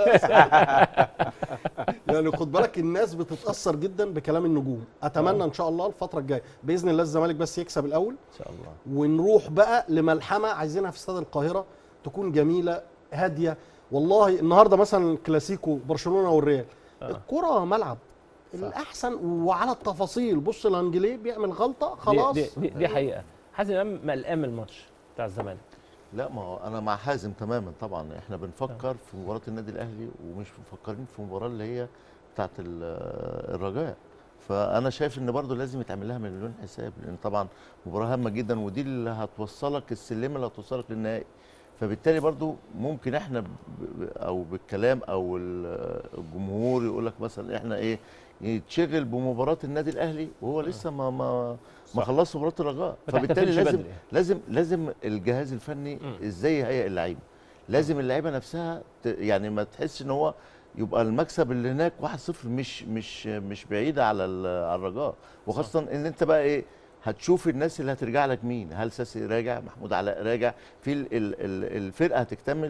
Speaker 4: يعني خد بالك الناس بتتاثر جدا بكلام النجوم اتمنى ان شاء الله الفتره الجايه باذن الله الزمالك بس يكسب الاول
Speaker 2: ان شاء الله
Speaker 4: ونروح بقى لملحمه عايزينها في استاد القاهره تكون جميله هاديه والله النهارده مثلا الكلاسيكو برشلونه والريال
Speaker 2: آه.
Speaker 4: الكره ملعب الاحسن وعلى التفاصيل بص لانجليه بيعمل غلطه خلاص
Speaker 2: دي, دي, دي حقيقه حازم امام مقلقان من الماتش بتاع الزمالك
Speaker 3: لا ما هو انا مع حازم تماما طبعا احنا بنفكر في مباراه النادي الاهلي ومش مفكرين في المباراه اللي هي بتاعه ال- الرجاء فانا شايف ان برضو لازم يتعمل لها مليون حساب لان طبعا مباراه هامه جدا ودي اللي هتوصلك السلمه اللي هتوصلك للنهائي فبالتالي برضو ممكن احنا ب- ب- او بالكلام او ال- الجمهور يقول لك مثلا احنا ايه يتشغل بمباراه النادي الاهلي وهو لسه ما ما ما
Speaker 2: صح.
Speaker 3: خلصش مباراه الرجاء
Speaker 2: ما
Speaker 3: فبالتالي
Speaker 2: تحتفلش
Speaker 3: لازم
Speaker 2: بدري.
Speaker 3: لازم لازم الجهاز الفني
Speaker 2: مم.
Speaker 3: ازاي يهيئ اللعيبه لازم اللعيبه نفسها ت- يعني ما تحسش ان هو يبقى المكسب اللي هناك 1-0 مش مش مش بعيده على ال- على الرجاء وخاصه ان انت بقى ايه هتشوف الناس اللي هترجع لك مين هل ساسي راجع محمود علاء راجع في ال- ال- ال- الفرقه هتكتمل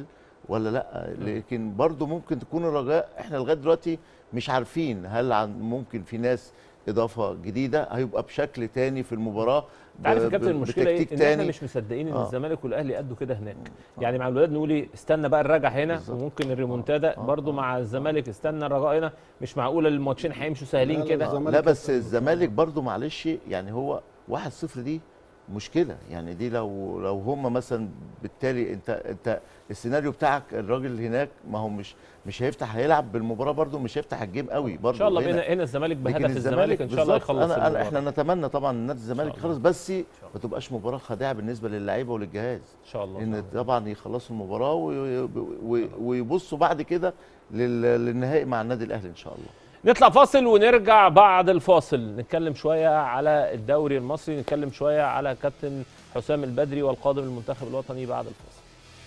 Speaker 3: ولا لا لكن برضو ممكن تكون الرجاء احنا لغايه دلوقتي مش عارفين هل عن ممكن في ناس اضافه جديده هيبقى بشكل تاني في المباراه
Speaker 2: انت عارف يا
Speaker 3: ب-
Speaker 2: كابتن
Speaker 3: ب-
Speaker 2: المشكله ايه؟
Speaker 3: بتكتيك
Speaker 2: ان احنا
Speaker 3: تاني.
Speaker 2: مش مصدقين ان
Speaker 3: آه.
Speaker 2: الزمالك والاهلي قدوا كده هناك يعني مع الولاد نقول ايه استنى بقى نراجع هنا
Speaker 3: بالظبط.
Speaker 2: وممكن الريمونتادا
Speaker 3: آه.
Speaker 2: برضو مع الزمالك استنى الرجاء هنا مش معقوله الماتشين هيمشوا سهلين
Speaker 4: لا، لا،
Speaker 2: كده
Speaker 4: الزمالك
Speaker 3: لا بس
Speaker 4: كان-
Speaker 3: الزمالك برضو معلش يعني هو 1-0 دي مشكله يعني دي لو لو هم مثلا بالتالي انت انت السيناريو بتاعك الراجل هناك ما هو مش مش هيفتح هيلعب بالمباراه برضو مش هيفتح الجيم قوي برضو
Speaker 2: ان شاء الله
Speaker 3: هنا.
Speaker 2: هنا هنا الزمالك
Speaker 3: لكن
Speaker 2: بهدف الزمالك ان شاء الله
Speaker 3: بالظبط،
Speaker 2: يخلص
Speaker 3: انا, أنا
Speaker 2: المباراة.
Speaker 3: احنا نتمنى طبعا ان نادي الزمالك
Speaker 2: الله.
Speaker 3: يخلص بس ما تبقاش مباراه خادعه بالنسبه للعيبه وللجهاز
Speaker 2: ان شاء الله
Speaker 3: ان طبعا يخلصوا المباراه وي- وي- ويبصوا بعد كده لل- للنهائي مع النادي الاهلي ان شاء الله
Speaker 2: نطلع فاصل ونرجع بعد الفاصل نتكلم شويه على الدوري المصري نتكلم شويه على كابتن حسام البدري والقادم المنتخب الوطني بعد الفاصل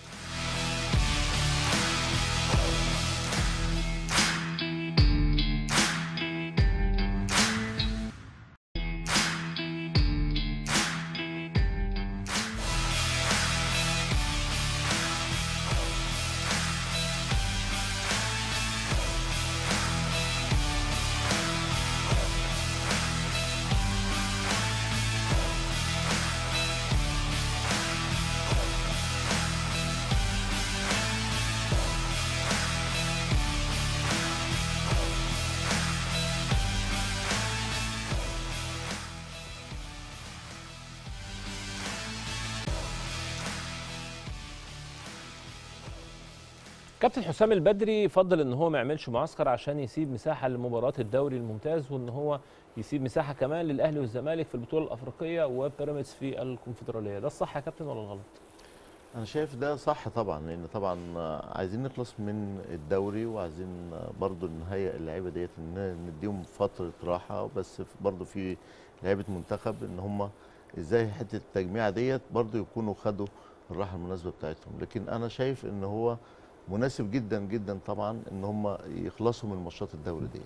Speaker 2: كابتن حسام البدري فضل ان هو ما يعملش معسكر عشان يسيب مساحه لمباراه الدوري الممتاز وان هو يسيب مساحه كمان للاهلي والزمالك في البطوله الافريقيه وبيراميدز في الكونفدراليه ده الصح يا كابتن ولا الغلط
Speaker 3: انا شايف ده صح طبعا لان طبعا عايزين نخلص من الدوري وعايزين برضو نهيئ اللعيبه ديت ان نديهم فتره راحه بس برضو في لعيبه منتخب ان هم ازاي حته التجميع ديت برضو يكونوا خدوا الراحه المناسبه بتاعتهم لكن انا شايف ان هو مناسب جدا جدا طبعا ان هم يخلصوا من ماتشات الدوري دي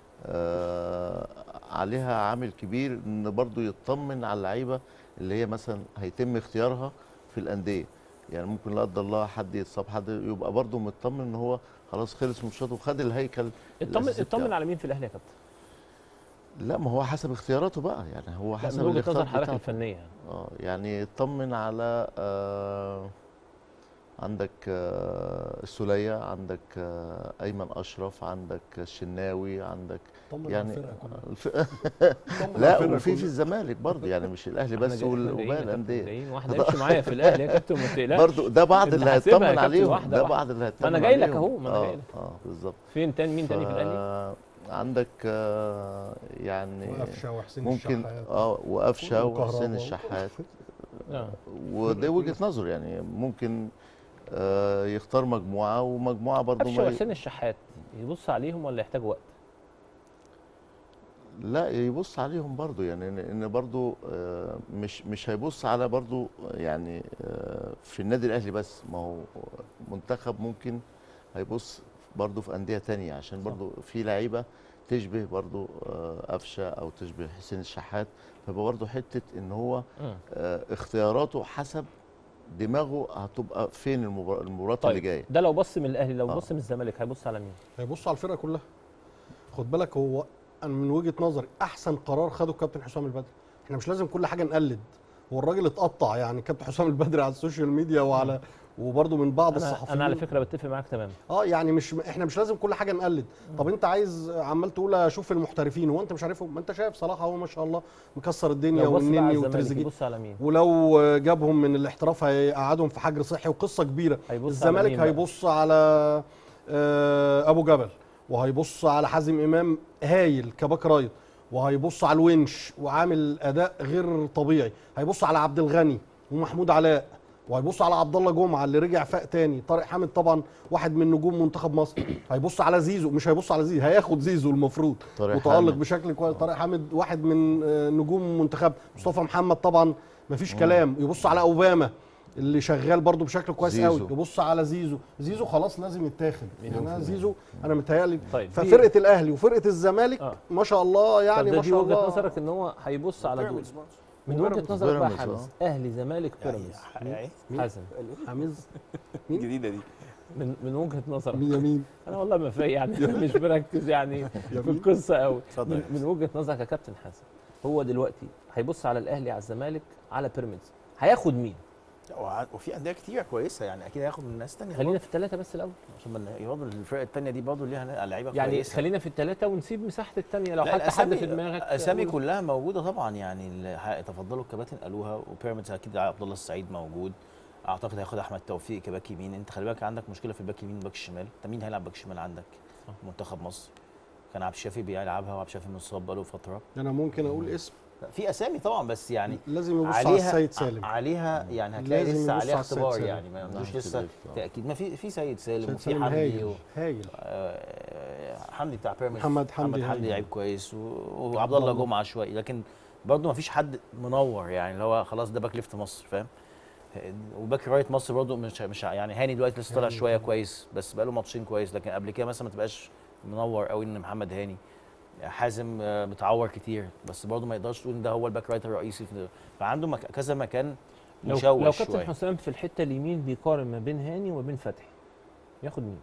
Speaker 3: آه عليها عامل كبير ان برضو يطمن على اللعيبه اللي هي مثلا هيتم اختيارها في الانديه يعني ممكن لا قدر الله حد يتصاب حد يبقى برضه مطمن ان هو خلاص خلص ماتشاته وخد الهيكل
Speaker 2: اطمن
Speaker 3: الأساسي
Speaker 2: اطمن
Speaker 3: بتاعه.
Speaker 2: على مين في الاهلي يا كابتن
Speaker 3: لا ما هو حسب اختياراته بقى يعني هو
Speaker 2: لا،
Speaker 3: حسب
Speaker 2: من وجهه
Speaker 3: الاختيار
Speaker 2: نظر حضرتك
Speaker 3: بتاعته.
Speaker 2: الفنيه يعني.
Speaker 3: اه يعني اطمن على آه عندك آه السوليه عندك آه ايمن اشرف عندك الشناوي عندك
Speaker 4: طمن
Speaker 3: يعني
Speaker 4: على الفرقة كلها.
Speaker 3: الف...
Speaker 4: طمن على
Speaker 3: لا
Speaker 4: الفرقة
Speaker 3: وفي في
Speaker 4: كلها.
Speaker 3: الزمالك برضه يعني مش الاهلي
Speaker 2: إحنا
Speaker 3: بس
Speaker 2: جاي-
Speaker 3: وال-
Speaker 2: إحنا جايين
Speaker 3: وباقي
Speaker 2: يا كابتن،
Speaker 3: الانديه
Speaker 2: جايين واحده يمشي معايا في الاهلي يا كابتن ما تقلقش
Speaker 3: برضه ده بعض
Speaker 2: أنت
Speaker 3: اللي
Speaker 2: حاسبها يا
Speaker 3: هيطمن
Speaker 2: كابتن
Speaker 3: عليهم
Speaker 2: واحدة
Speaker 3: ده
Speaker 2: واحدة.
Speaker 3: بعض اللي هيطمن
Speaker 2: أنا جاي لك
Speaker 3: عليهم.
Speaker 2: أهو، ما أنا
Speaker 3: آه،
Speaker 2: جاي لك.
Speaker 3: اه بالظبط
Speaker 2: فين تاني مين تاني في الاهلي
Speaker 3: ف- عندك آه، يعني
Speaker 4: وقفشه وحسين
Speaker 3: ممكن
Speaker 4: الشحات
Speaker 3: اه وقفشه
Speaker 4: وكهربا.
Speaker 3: وحسين الشحات
Speaker 2: آه.
Speaker 3: وده وجهه نظر يعني ممكن آه، يختار مجموعه ومجموعه برضه
Speaker 2: قفشه
Speaker 3: ما
Speaker 2: وحسين الشحات يبص عليهم ولا يحتاج وقت
Speaker 3: لا يبص عليهم برضو يعني ان إن برضو آه، مش مش هيبص على برضو يعني آه، في النادي الاهلي بس ما هو منتخب ممكن هيبص برضو في انديه تانية عشان برضو في لعيبه تشبه برضو آه، قفشه او تشبه حسين الشحات فيبقى برضو حته ان هو
Speaker 2: مم.
Speaker 3: آه، اختياراته حسب دماغه هتبقى فين المبار- المباراه اللي
Speaker 2: طيب
Speaker 3: جايه
Speaker 2: ده لو بص من الاهلي لو
Speaker 3: آه.
Speaker 2: بص من الزمالك هيبص على مين
Speaker 4: هيبص على الفرقه كلها خد بالك هو أنا من وجهه نظري احسن قرار خده الكابتن حسام البدري احنا مش لازم كل حاجه نقلد هو الراجل اتقطع يعني كابتن حسام البدري على السوشيال ميديا وعلى وبرضه من بعض
Speaker 2: انا
Speaker 4: الصحفيين
Speaker 2: انا على فكره بتفق معاك تماما
Speaker 4: اه يعني مش احنا مش لازم كل حاجه نقلد طب انت عايز عمال تقول اشوف المحترفين هو انت مش عارفهم ما انت شايف صلاح اهو ما شاء الله مكسر الدنيا
Speaker 2: لو بص بقى على
Speaker 4: والنني
Speaker 2: الزمالك
Speaker 4: وتريزيجيه
Speaker 2: يبص على مين
Speaker 4: ولو جابهم من الاحتراف هيقعدهم في حجر صحي وقصه كبيره
Speaker 2: هيبص على
Speaker 4: الزمالك
Speaker 2: مين بقى؟
Speaker 4: هيبص على آه، ابو جبل وهيبص على حازم امام هايل كباك رايت وهيبص على الونش وعامل اداء غير طبيعي هيبص على عبد الغني ومحمود علاء وهيبص على عبد الله جمعه اللي رجع فاق تاني طارق حامد طبعا واحد من نجوم منتخب مصر هيبص على زيزو مش هيبص على زيزو هياخد زيزو المفروض
Speaker 3: طارق
Speaker 4: متالق
Speaker 3: حامد.
Speaker 4: بشكل كويس طارق حامد واحد من آه، نجوم منتخب مصطفى محمد طبعا مفيش كلام يبص على اوباما اللي شغال برضو بشكل كويس قوي
Speaker 3: زيزو.
Speaker 4: يبص على زيزو زيزو خلاص لازم يتاخد يعني أنا زيزو انا متهيألي
Speaker 2: طيب دي-
Speaker 4: ففرقه الاهلي وفرقه الزمالك
Speaker 2: آه.
Speaker 4: ما شاء الله
Speaker 2: طب
Speaker 4: يعني
Speaker 2: ده
Speaker 4: ما
Speaker 2: دي
Speaker 4: شاء
Speaker 2: وجهه
Speaker 4: الله
Speaker 2: نظرك ان هو هيبص على دول
Speaker 4: بيراميدز برضه.
Speaker 2: من وجهه
Speaker 4: بيراميدز.
Speaker 2: نظرك بقى
Speaker 3: بيراميدز،
Speaker 2: حازم اهلي زمالك بيراميدز
Speaker 5: يعني
Speaker 2: حازم
Speaker 4: حميز
Speaker 5: الجديده دي
Speaker 2: من من وجهه نظرك
Speaker 4: مين يمين
Speaker 2: انا والله ما في يعني مش مركز يعني في
Speaker 4: يمين.
Speaker 2: القصه قوي
Speaker 5: اتفضل
Speaker 2: من,
Speaker 5: يا
Speaker 2: من وجهه نظرك يا كابتن حسن هو دلوقتي هيبص على الاهلي على الزمالك على بيراميدز هياخد مين
Speaker 5: وع- وفي انديه كتير كويسه يعني اكيد هياخد من ناس تانية
Speaker 2: خلينا في الثلاثه بس الاول
Speaker 5: عشان ما برضه الفرق التانية دي برضه ليها لعيبه
Speaker 2: يعني
Speaker 5: كويسه
Speaker 2: خلينا في الثلاثه ونسيب مساحه الثانيه لو
Speaker 5: لا،
Speaker 2: حتى حد
Speaker 5: الأسامي-
Speaker 2: في دماغك
Speaker 5: اسامي
Speaker 2: قول.
Speaker 5: كلها موجوده طبعا يعني اللي ح- تفضلوا الكباتن قالوها وبيراميدز اكيد عبد الله السعيد موجود اعتقد هياخد احمد توفيق كباك يمين انت خلي بالك عندك مشكله في الباك يمين باك الشمال انت مين هيلعب باك شمال عندك
Speaker 2: صح.
Speaker 5: منتخب مصر كان عبد الشافي بيلعبها وعبد الشافي مصاب بقاله فتره
Speaker 4: انا ممكن اقول اسم
Speaker 5: لا، في اسامي طبعا بس يعني
Speaker 4: لازم يبص على
Speaker 5: عليها
Speaker 4: السيد سالم
Speaker 5: عليها يعني هتلاقي
Speaker 4: لازم
Speaker 5: لسه
Speaker 4: يبص
Speaker 5: عليها
Speaker 4: على السيد
Speaker 5: اختبار
Speaker 4: سالم.
Speaker 5: يعني ما عندوش
Speaker 3: ناحية
Speaker 5: لسه
Speaker 3: الليفت، آه.
Speaker 5: تاكيد ما في في سيد سالم
Speaker 4: سيد
Speaker 5: وفي
Speaker 4: سالم
Speaker 5: حمدي
Speaker 4: هايل
Speaker 5: و-
Speaker 4: هايل
Speaker 5: آه، حمدي بتاع بيراميدز
Speaker 4: محمد حمدي
Speaker 5: محمد حمدي
Speaker 4: هايل.
Speaker 5: لعيب كويس و- وعبد الله جمعه شويه لكن برضه ما فيش حد منور يعني اللي هو خلاص ده باك ليفت مصر فاهم وباك رايت مصر برضه مش مش يعني هاني دلوقتي لسه طالع
Speaker 4: هاني
Speaker 5: شويه
Speaker 4: طبعاً.
Speaker 5: كويس بس بقاله ماتشين كويس لكن قبل كده مثلا ما تبقاش منور قوي ان محمد هاني حازم آه، متعور كتير بس برضه ما يقدرش تقول ان ده هو الباك رايت الرئيسي في فعنده مك... كذا مكان
Speaker 2: لو
Speaker 5: مشوش
Speaker 2: لو كابتن
Speaker 5: شويه
Speaker 2: حسام في الحته اليمين بيقارن ما بين هاني وما بين فتحي ياخد مين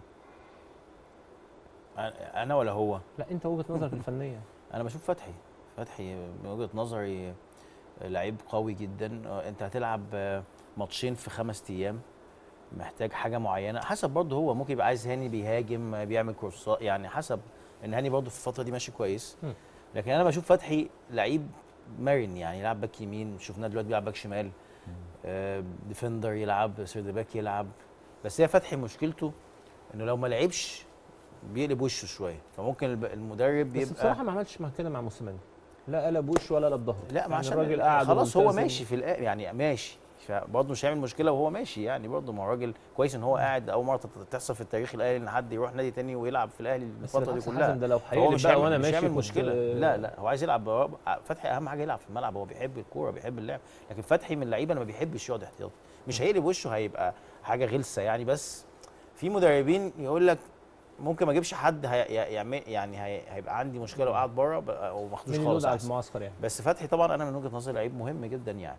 Speaker 5: انا أنا ولا هو
Speaker 2: لا انت وجهه نظرك الفنيه
Speaker 5: انا بشوف فتحي فتحي من وجهه نظري لعيب قوي جدا آه، انت هتلعب آه، ماتشين في خمس ايام محتاج حاجه معينه حسب برضه هو ممكن يبقى عايز هاني بيهاجم آه، بيعمل كورسات يعني حسب ان هاني برضه في الفتره دي ماشي كويس
Speaker 2: مم.
Speaker 5: لكن انا بشوف فتحي لعيب مرن يعني يلعب باك يمين شفناه دلوقتي بيلعب باك شمال آه، ديفندر يلعب سيرد باك يلعب بس هي فتحي مشكلته انه لو ما لعبش بيقلب وشه شويه فممكن الب- المدرب
Speaker 2: بس
Speaker 5: بيبقى
Speaker 2: بصراحه ما عملش مع كده مع موسيماني لا قلب وشه ولا قلب ظهره
Speaker 5: لا ما
Speaker 2: يعني
Speaker 5: عشان
Speaker 2: الراجل قاعد
Speaker 5: خلاص هو
Speaker 2: وملتزم.
Speaker 5: ماشي في الآ... يعني ماشي فبرضه مش هيعمل مشكله وهو ماشي يعني برضه ما هو راجل كويس ان هو قاعد اول مره تت- تحصل في التاريخ الاهلي ان حد يروح نادي تاني ويلعب في الاهلي
Speaker 2: بس
Speaker 5: الفتره دي
Speaker 2: بالعكس
Speaker 5: كلها
Speaker 2: حازم ده لو
Speaker 5: فهو
Speaker 2: هيقلب
Speaker 5: مش
Speaker 2: بقى
Speaker 5: هيعمل
Speaker 2: وانا
Speaker 5: مش
Speaker 2: ماشي
Speaker 5: هيعمل
Speaker 2: كنت-
Speaker 5: مشكله لا لا هو عايز يلعب هو فتحي اهم حاجه يلعب في الملعب هو بيحب الكوره بيحب اللعب لكن فتحي من اللعيبه اللي ما بيحبش يقعد احتياطي مش هيقلب وشه هيبقى حاجه غلسه يعني بس في مدربين يقول لك ممكن ما اجيبش حد هي... يعمل يعني هي... هيبقى عندي مشكله وقاعد بره بقى- او ما اخدوش
Speaker 2: مين
Speaker 5: خالص
Speaker 2: يلود على
Speaker 5: أحسن.
Speaker 2: المعسكر يعني
Speaker 5: بس فتحي طبعا انا من وجهه نظري لعيب مهم جدا يعني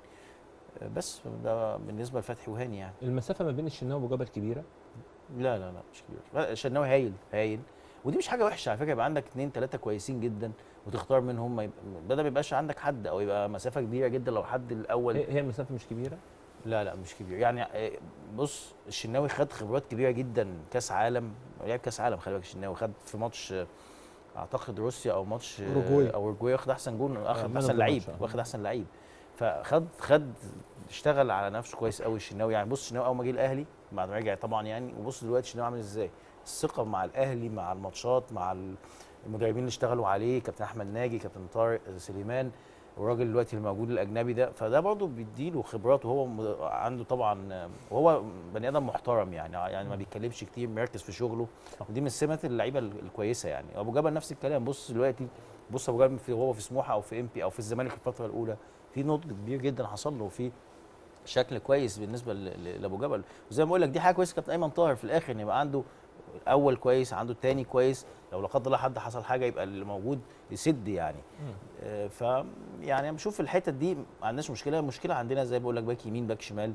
Speaker 5: بس ده بالنسبه لفتحي وهاني يعني
Speaker 2: المسافه ما بين الشناوي وجبل كبيره
Speaker 5: لا لا لا مش كبير الشناوي هايل هايل ودي مش حاجه وحشه على فكره يبقى عندك اثنين ثلاثه كويسين جدا وتختار منهم ما يبقى بدل ما يبقاش عندك حد او يبقى مسافه كبيره جدا لو حد الاول
Speaker 2: هي هي المسافه مش كبيره
Speaker 5: لا لا مش كبير يعني آه، بص الشناوي خد خبرات كبيره جدا كاس عالم لعب كاس عالم خلي بالك الشناوي خد في ماتش آه، اعتقد روسيا او ماتش آه،
Speaker 4: أوروجواي.
Speaker 5: او اورجواي واخد احسن جون
Speaker 2: آه،
Speaker 5: اخد
Speaker 2: man of
Speaker 5: احسن
Speaker 2: the
Speaker 5: لعيب
Speaker 2: match، آه.
Speaker 5: واخد احسن لعيب فخد خد اشتغل على نفسه كويس قوي الشناوي يعني بص الشناوي اول ما جه الاهلي بعد ما رجع طبعا يعني وبص دلوقتي الشناوي عامل ازاي الثقه مع الاهلي مع الماتشات مع المدربين اللي اشتغلوا عليه كابتن احمد ناجي كابتن طارق سليمان والراجل دلوقتي اللي موجود الاجنبي ده فده برضه بيديله خبرات وهو م- عنده طبعا وهو بني ادم محترم يعني يعني ما بيتكلمش كتير مركز في شغله ودي من سمات اللعيبه ال- الكويسه يعني ابو جبل نفس الكلام بص دلوقتي بص ابو جبل في وهو في سموحه او في امبي او في الزمالك الفتره الاولى في نضج كبير جدا حصل له وفي شكل كويس بالنسبه ل- ل- لابو جبل وزي ما بقول لك دي حاجه كويسه كابتن ايمن طاهر في الاخر ان يبقى عنده الاول كويس عنده الثاني كويس لو لا قدر الله حد حصل حاجه يبقى اللي موجود يسد يعني آه، ف يعني انا بشوف الحته دي ما عندناش مشكله المشكله عندنا زي ما بقول لك باك يمين باك شمال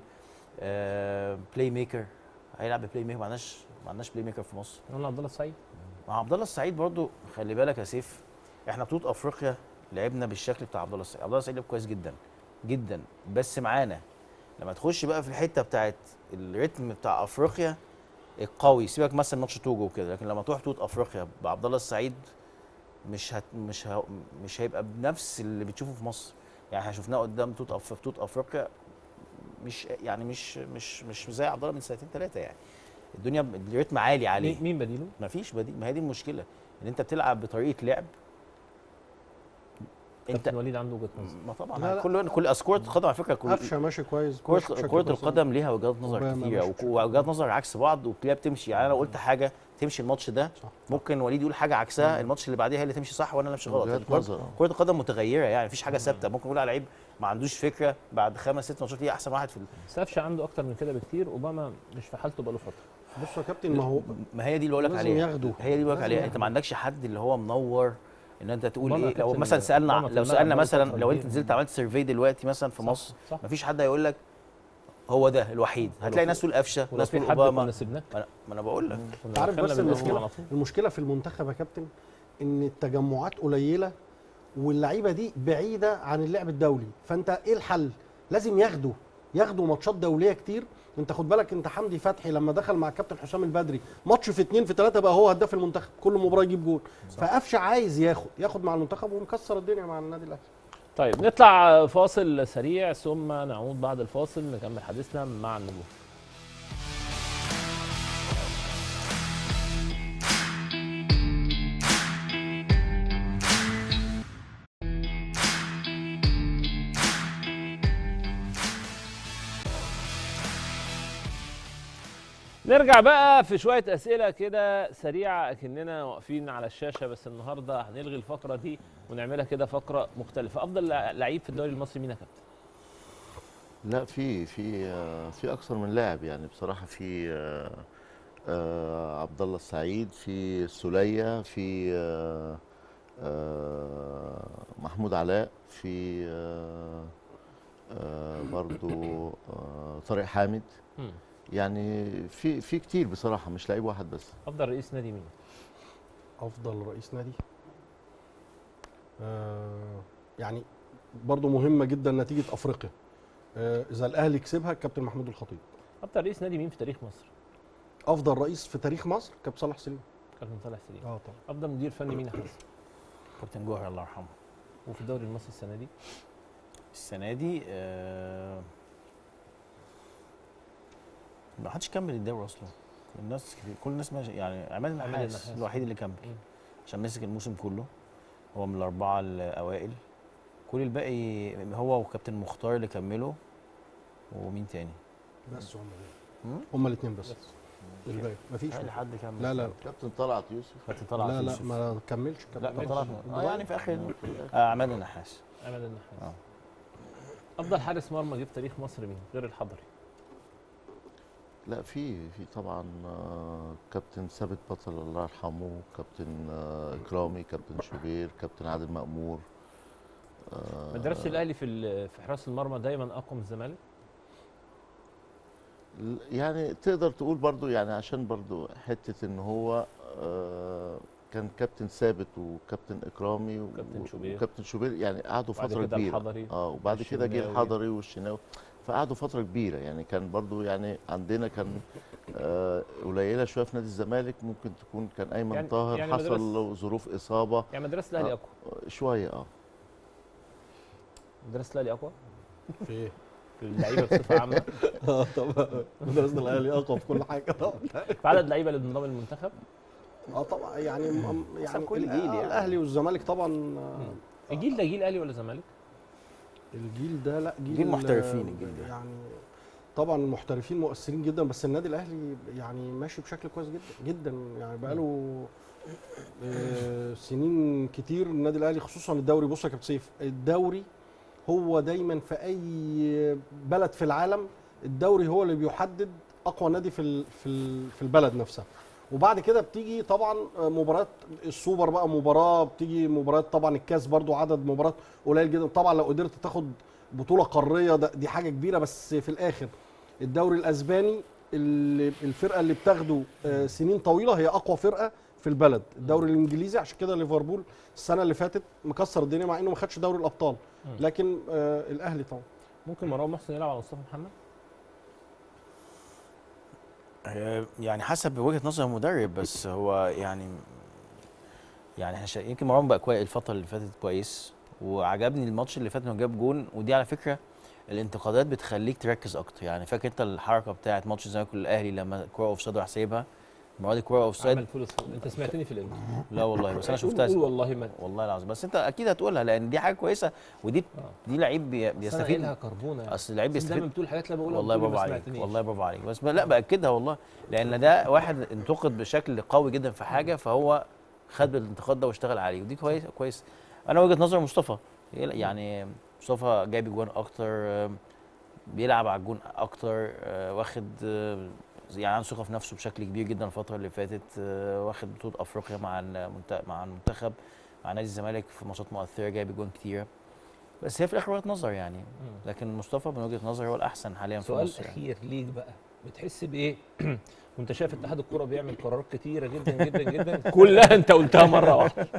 Speaker 5: آه بلاي ميكر هيلعب بلاي ميكر ما عندناش ما عندناش بلاي ميكر في مصر
Speaker 2: قلنا عبد الله السعيد
Speaker 5: مع عبد الله السعيد برضو خلي بالك يا سيف احنا بطوله افريقيا لعبنا بالشكل بتاع عبد الله السعيد عبد الله السعيد لعب كويس جدا جدا بس معانا لما تخش بقى في الحته بتاعت الريتم بتاع افريقيا القوي سيبك مثلا ماتش توجو وكده لكن لما تروح بطوله افريقيا بعبد الله السعيد مش هت مش ه... مش هيبقى بنفس اللي بتشوفه في مصر يعني احنا شفناه قدام بطوله أف... بطوله افريقيا مش يعني مش مش مش زي عبد الله من سنتين ثلاثه يعني الدنيا الريتم عالي عليه
Speaker 2: مين مين بديله؟
Speaker 5: ما فيش بديل ما هي دي المشكله ان انت بتلعب بطريقه لعب انت
Speaker 2: كابتن وليد عنده وجهه نظر
Speaker 5: ما طبعا
Speaker 4: لا، لا.
Speaker 5: كل كل أصل كره القدم على فكره كل
Speaker 4: قفشه ماشي كويس
Speaker 5: كره
Speaker 4: ماشي بشكل
Speaker 5: كره
Speaker 4: كويس.
Speaker 5: القدم ليها وجهات نظر
Speaker 4: أوباما
Speaker 5: كتيره
Speaker 4: ماشي
Speaker 5: وك-
Speaker 4: بشكل
Speaker 5: ووجهات نظر عكس بعض وبتلاقيها بتمشي يعني انا لو قلت حاجه تمشي الماتش ده
Speaker 4: صح.
Speaker 5: ممكن وليد يقول حاجه عكسها الماتش اللي بعديها هي اللي تمشي صح وانا اللي امشي غلط
Speaker 3: وجهات
Speaker 5: كرة-
Speaker 3: نظر، آه.
Speaker 5: كره القدم متغيره يعني مفيش حاجه ثابته ممكن نقول على لعيب ما عندوش فكره بعد خمس ست ماتشات ليه احسن واحد في ال-
Speaker 2: بس قفشه عنده اكتر من كده بكتير اوباما مش في حالته بقاله فتره
Speaker 4: بص يا كابتن ما هو
Speaker 5: ما هي دي اللي بقول لك
Speaker 4: لازم
Speaker 5: عليها
Speaker 4: ياخدوا.
Speaker 5: هي دي اللي بقول لك
Speaker 4: لازم
Speaker 5: عليها انت
Speaker 4: ياخدوا.
Speaker 5: ما عندكش حد اللي هو منور ان انت تقول
Speaker 2: أوباما
Speaker 5: ايه لو
Speaker 2: كابتن
Speaker 5: مثلا سالنا
Speaker 2: أوباما في
Speaker 5: لو
Speaker 2: الملعب
Speaker 5: سالنا
Speaker 2: بقاله
Speaker 5: مثلا
Speaker 2: فترة
Speaker 5: لو انت
Speaker 2: كبيرة.
Speaker 5: نزلت عملت سيرفي دلوقتي مثلا في
Speaker 2: صح،
Speaker 5: مصر
Speaker 2: صح
Speaker 5: مفيش حد هيقول لك هو ده الوحيد هتلاقي ناس تقول قفشه
Speaker 2: ولو
Speaker 5: ناس
Speaker 2: في
Speaker 5: تقول
Speaker 2: حد
Speaker 5: اوباما
Speaker 2: كنا سيبناه
Speaker 5: ما أنا- ما انا بقول لك
Speaker 2: كنا
Speaker 4: انت عارف
Speaker 2: دخلنا
Speaker 4: بس
Speaker 2: بالأول
Speaker 4: المشكله
Speaker 2: على طول.
Speaker 4: المشكله في المنتخب يا كابتن ان التجمعات قليله واللعيبه دي بعيده عن اللعب الدولي فانت ايه الحل لازم ياخدوا ياخدوا ماتشات دوليه كتير انت خد بالك انت حمدي فتحي لما دخل مع الكابتن حسام البدري ماتش في اتنين في ثلاثه بقى هو هداف المنتخب كل مباراه يجيب جول فقفشه عايز ياخد ياخد مع المنتخب ومكسر الدنيا مع النادي الاهلي
Speaker 2: طيب نطلع فاصل سريع ثم نعود بعد الفاصل نكمل حديثنا مع النجوم نرجع بقى في شوية أسئلة كده سريعة أكننا واقفين على الشاشة بس النهاردة هنلغي الفقرة دي ونعملها كده فقرة مختلفة أفضل لع- لعيب في الدوري المصري مين يا كابتن؟
Speaker 3: لا في في آه، في اكثر من لاعب يعني بصراحه في آه، آه، عبد الله السعيد في السوليه في آه، آه، محمود علاء في آه، آه، برضو آه، طارق حامد
Speaker 2: مم.
Speaker 3: يعني في في كتير بصراحه مش لعيب واحد بس
Speaker 2: أفضل رئيس نادي مين؟
Speaker 4: افضل رئيس نادي آه يعني برضو مهمه جدا نتيجه افريقيا آه اذا الاهلي كسبها الكابتن محمود الخطيب
Speaker 2: أفضل رئيس نادي مين في تاريخ مصر؟
Speaker 4: افضل رئيس في تاريخ مصر كابتن صالح سليم
Speaker 2: كابتن صالح سليم
Speaker 4: اه طبعا
Speaker 2: أفضل مدير فني مين يا حسن؟
Speaker 5: كابتن جوهر الله يرحمه
Speaker 2: وفي الدوري المصري السنة دي؟
Speaker 5: السنه دي آه ما حدش كمل الدوري اصلا كل الناس كل الناس ماشي يعني عماد النحاس
Speaker 2: النحاس.
Speaker 5: الوحيد اللي كمل
Speaker 2: مم.
Speaker 5: عشان مسك الموسم كله هو من الاربعه الاوائل كل الباقي هو وكابتن مختار اللي كملوا ومين تاني
Speaker 4: بس هم
Speaker 5: مم؟
Speaker 4: هم الاثنين بس الباقي مفيش
Speaker 5: هل حد كمل
Speaker 4: لا لا
Speaker 3: كابتن طلعت يوسف
Speaker 5: كابتن طلعت
Speaker 4: لا لا
Speaker 5: يوسف.
Speaker 4: ما كملش
Speaker 5: لا
Speaker 4: كابتن
Speaker 5: كابتن
Speaker 4: طلعت
Speaker 5: طلعت اه يعني في اخر آه، عماد النحاس
Speaker 2: عماد النحاس
Speaker 5: آه.
Speaker 2: أفضل حارس مرمى جه في تاريخ مصر مين؟ غير الحضري
Speaker 3: لا في في طبعا آه، كابتن ثابت بطل الله يرحمه كابتن آه، اكرامي كابتن شوبير كابتن عادل مأمور آه،
Speaker 2: مدرسة الأهلي في ال- في حراس المرمى دايما أقوى من الزمالك؟
Speaker 3: يعني تقدر تقول برضو يعني عشان برضو حتة ان هو آه، كان كابتن ثابت وكابتن اكرامي و-
Speaker 2: وكابتن شوبير.
Speaker 3: وكابتن شوبير يعني قعدوا
Speaker 2: وبعد
Speaker 3: فترة
Speaker 2: كده
Speaker 3: كبيرة
Speaker 2: الحضري
Speaker 3: اه وبعد كده جه
Speaker 2: والشناوي.
Speaker 3: الحضري والشناوي فقعدوا فترة كبيرة يعني كان برضو يعني عندنا كان آه، قليلة شوية في نادي الزمالك ممكن تكون كان ايمن
Speaker 2: يعني-
Speaker 3: طاهر
Speaker 2: يعني
Speaker 3: حصل
Speaker 2: مدرسة-
Speaker 3: له ظروف اصابة
Speaker 2: يعني مدرسة الأهلي
Speaker 3: آه.
Speaker 2: أقوى
Speaker 3: آه، شوية اه
Speaker 2: مدرسة الأهلي أقوى
Speaker 4: في ايه؟
Speaker 2: في اللعيبة بصفة عامة
Speaker 4: اه طبعا مدرسه الاهلي اقوى في كل حاجه طبعا
Speaker 2: في عدد لعيبة اللي انضم المنتخب
Speaker 4: اه طبعا يعني م- يعني
Speaker 5: كل
Speaker 4: ال-
Speaker 5: جيل
Speaker 4: آه،
Speaker 5: يعني.
Speaker 4: الاهلي والزمالك طبعا آه،
Speaker 2: الجيل ده جيل أهلي ولا زمالك؟
Speaker 4: الجيل ده لا جيل
Speaker 5: جيل محترفين
Speaker 4: آه،
Speaker 5: الجيل ده.
Speaker 4: يعني طبعا المحترفين مؤثرين جدا بس النادي الاهلي يعني ماشي بشكل كويس جدا جدا يعني بقاله آه، سنين كتير النادي الاهلي خصوصا الدوري بص يا كابتن سيف الدوري هو دايما في اي بلد في العالم الدوري هو اللي بيحدد اقوى نادي في ال- في ال- في البلد نفسها وبعد كده بتيجي طبعا مباريات السوبر بقى مباراه بتيجي مباريات طبعا الكاس برضو عدد مباريات قليل جدا طبعا لو قدرت تاخد بطوله قاريه ده دي حاجه كبيره بس في الاخر الدوري الاسباني اللي الفرقه اللي بتاخده آه، سنين طويله هي اقوى فرقه في البلد الدوري الانجليزي عشان كده ليفربول السنه اللي فاتت مكسر الدنيا مع انه ما خدش دوري الابطال
Speaker 2: مم.
Speaker 4: لكن آه الاهلي طبعا
Speaker 2: ممكن مروان محسن يلعب على مصطفى محمد؟
Speaker 5: آه، يعني حسب وجهه نظر المدرب بس هو يعني يعني احنا شا- يمكن مروان بقى كويس الفتره اللي فاتت كويس وعجبني الماتش اللي فات انه جاب جون ودي على فكره الانتقادات بتخليك تركز اكتر يعني فاكر انت الحركه بتاعت ماتش الزمالك والاهلي لما الكوره اوف سايد راح سايبها المره دي الكوره اوف سايد
Speaker 2: عمل فول سكور. انت سمعتني في الانترو
Speaker 5: لا والله بس انا
Speaker 2: قول-
Speaker 5: شفتها
Speaker 2: قول والله ما
Speaker 5: والله العظيم بس انت اكيد هتقولها لان دي حاجه كويسه ودي
Speaker 2: آه.
Speaker 5: دي لعيب بي-
Speaker 2: بس أنا
Speaker 5: بيستفيد
Speaker 2: قايلها كربونه
Speaker 5: اصل اللعيب
Speaker 2: بس دايما
Speaker 5: بيستفيد
Speaker 2: بتقول حاجات لا بقولها
Speaker 5: والله
Speaker 2: وبتقول لي
Speaker 5: برافو
Speaker 2: ما
Speaker 5: عليك
Speaker 2: سمعتنيش.
Speaker 5: والله برافو عليك بس لا باكدها والله لان ده واحد انتقد بشكل قوي جدا في حاجه فهو خد بالانتقاد ده واشتغل عليه ودي كويس كويس انا وجهه نظر مصطفى يعني مصطفى جايب جوان اكتر آم، بيلعب على الجون اكتر آه، واخد آه، يعني عنده ثقه في نفسه بشكل كبير جدا الفتره اللي فاتت آه، واخد بطوله افريقيا مع المنت- مع المنتخب مع نادي الزمالك في ماتشات مؤثره جايب جوان كتيره بس هي في الاخر وجهه نظر يعني لكن مصطفى من وجهه نظري هو الاحسن حاليا في
Speaker 2: سؤال
Speaker 5: مصر يعني.
Speaker 2: اخير ليك بقى بتحس بايه وانت شايف اتحاد الكوره بيعمل قرارات كتيره جدا جدا جدا كلها انت قلتها مره واحده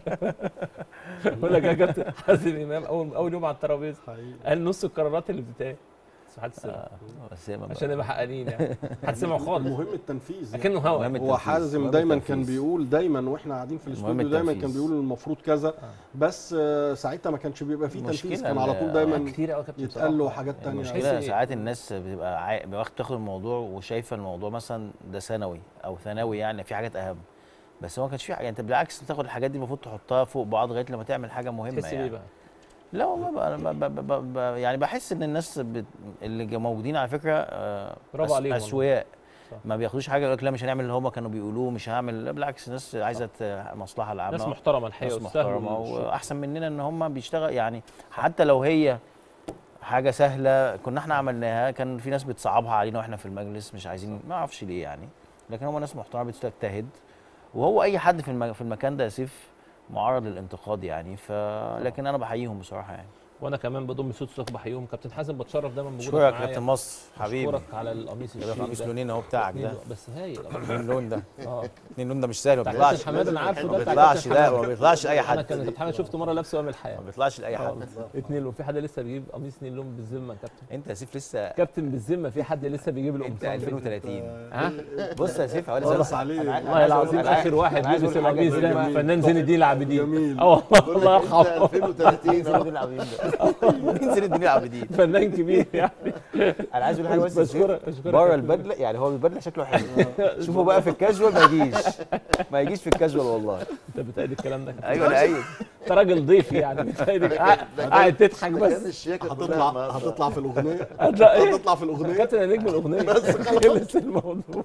Speaker 2: بقول لك يا كابتن حازم امام اول اول يوم على الترابيزه قال نص القرارات اللي بتتقال بس محدش سمع
Speaker 5: آه، بس هي ما
Speaker 2: عشان نبقى حقانيين يعني محدش سمع خالص
Speaker 4: المهم التنفيذ يعني.
Speaker 2: اكنه هوا
Speaker 5: مهم
Speaker 4: هو
Speaker 5: التنفيذ،
Speaker 4: حازم
Speaker 5: مهم
Speaker 4: دايما كان
Speaker 5: التنفيذ.
Speaker 4: بيقول دايما واحنا قاعدين في
Speaker 5: المهم
Speaker 4: الاستوديو دايما
Speaker 5: التنفيذ.
Speaker 4: كان بيقول المفروض كذا بس آه، ساعتها ما كانش بيبقى فيه تنفيذ
Speaker 5: المشكلة
Speaker 4: كان على
Speaker 5: ال-
Speaker 4: طول دايما
Speaker 2: كتير قوي يا كابتن
Speaker 4: يتقال له
Speaker 2: بصراحة.
Speaker 4: حاجات تانية
Speaker 2: تحس
Speaker 5: المشكله
Speaker 2: إيه؟
Speaker 5: ساعات الناس بتبقى عاي... واخد تاخد الموضوع وشايفه الموضوع مثلا ده ثانوي او ثانوي يعني في حاجات اهم بس هو ما كانش في حاجه انت بالعكس تاخد الحاجات دي المفروض تحطها فوق بعض لغايه لما تعمل حاجه مهمه
Speaker 2: تحس
Speaker 5: يعني
Speaker 2: بيه بقى
Speaker 5: لا والله بقى أنا ب... ب... ب... ب... يعني بحس ان الناس بت... اللي جا- موجودين على فكره آه،
Speaker 2: برافو
Speaker 5: أس-
Speaker 2: عليهم والله.
Speaker 5: اسوياء
Speaker 2: صح.
Speaker 5: ما بياخدوش حاجه يقول لك لا مش هنعمل اللي هم كانوا بيقولوه مش هعمل لا بالعكس الناس عايزه ت- مصلحه العامه
Speaker 2: ناس محترمه الحقيقه
Speaker 5: ناس
Speaker 2: ويستاهلوا
Speaker 5: محترمه
Speaker 2: الشكر.
Speaker 5: واحسن مننا ان هم بيشتغل يعني حتى لو هي حاجه سهله كنا احنا عملناها كان في ناس بتصعبها علينا واحنا في المجلس مش عايزين ما اعرفش ليه يعني لكن هم ناس محترمه بتجتهد وهو اي حد في الم- في المكان ده يا سيف معرض للانتقاد يعني ف لكن انا بحييهم بصراحه يعني
Speaker 2: وانا كمان بضم صوت صوت بحييهم كابتن حازم بتشرف دايما بوجودك
Speaker 5: اشكرك يا
Speaker 2: معايا.
Speaker 5: كابتن مصر حبيبي
Speaker 2: اشكرك على القميص
Speaker 5: ده
Speaker 2: الشيك
Speaker 5: قميص
Speaker 2: ده.
Speaker 5: لونين اهو بتاعك ده
Speaker 2: بس هايل
Speaker 5: اتنين لون ده
Speaker 2: اه
Speaker 5: اتنين لون ده مش سهل ما
Speaker 2: بتاع
Speaker 5: بيطلعش
Speaker 2: كابتن حماد انا عارفه
Speaker 5: ما
Speaker 2: ده بتاع
Speaker 5: بيطلعش
Speaker 2: كابتن
Speaker 5: لا
Speaker 2: حماد.
Speaker 5: ما بيطلعش لاي
Speaker 2: انا
Speaker 5: حد
Speaker 2: كان كابتن حماد شفته مره لابسه يوم الحياه
Speaker 5: ما بيطلعش لاي حد
Speaker 2: اتنين لون في حد لسه بيجيب قميص اتنين لون بالذمه يا كابتن
Speaker 5: انت يا سيف لسه
Speaker 2: كابتن بالذمه في حد لسه بيجيب
Speaker 5: انت
Speaker 2: القمصان
Speaker 5: 2030
Speaker 2: ها
Speaker 5: بص يا سيف حوالي
Speaker 4: خلص
Speaker 5: سنة.
Speaker 4: عليه.
Speaker 5: أنا عايز-
Speaker 2: والله
Speaker 5: أنا عايز أقول-
Speaker 2: العظيم
Speaker 5: أنا عايز-
Speaker 2: اخر واحد
Speaker 5: أنا عايز
Speaker 2: لبس
Speaker 5: أقول حاجة
Speaker 2: القميص ده
Speaker 5: مهمة.
Speaker 2: فنان زين الدين العابدين
Speaker 4: جميل
Speaker 2: اه والله الله
Speaker 3: انت
Speaker 2: يرحمه
Speaker 3: 2030
Speaker 5: زين الدين العابدين ده مين زين الدين العابدين
Speaker 2: فنان كبير يعني
Speaker 5: انا عايز اقول حاجه بس يا سيف.
Speaker 2: بشكرك بشكرك
Speaker 5: بره
Speaker 2: يا
Speaker 5: البدله يعني هو البدله شكله حلو شوفوا بقى في الكاجوال ما يجيش ما يجيش في الكاجوال والله
Speaker 2: انت بتأيد الكلام ده
Speaker 5: ايوه انا ايد
Speaker 2: انت راجل ضيف يعني بتأيد قاعد قاعد تضحك
Speaker 3: كان
Speaker 2: بس
Speaker 3: الشياكه كلها
Speaker 4: هتطلع
Speaker 3: النهاردة.
Speaker 4: هتطلع في الاغنيه
Speaker 2: هتلاقي ايه
Speaker 4: هتطلع في الاغنيه
Speaker 2: كابتن انا نجم الاغنيه بس خلص الموضوع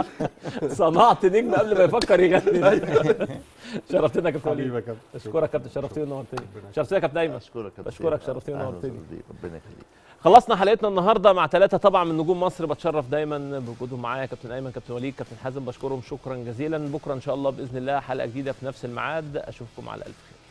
Speaker 2: صنعت نجم قبل ما يفكر يغني شرفتنا يا كابتن
Speaker 4: حبيبي
Speaker 2: وليد
Speaker 4: يا كابتن
Speaker 2: اشكرك يا كابتن شرفتني ونورتني شرفتني يا كابتن ايمن
Speaker 3: اشكرك يا
Speaker 2: بشكرك،
Speaker 3: سيف.
Speaker 2: شرفتني
Speaker 3: أهلاً
Speaker 2: ونورتني.
Speaker 3: وسهلاً بيك. ربنا يخليك
Speaker 2: خلصنا حلقتنا النهارده مع ثلاثه طبعا من نجوم مصر بتشرف دايما بوجودهم معايا كابتن ايمن كابتن وليد كابتن حازم بشكرهم شكرا جزيلا بكره ان شاء الله باذن الله حلقه جديده في نفس الميعاد اشوفكم على الف خير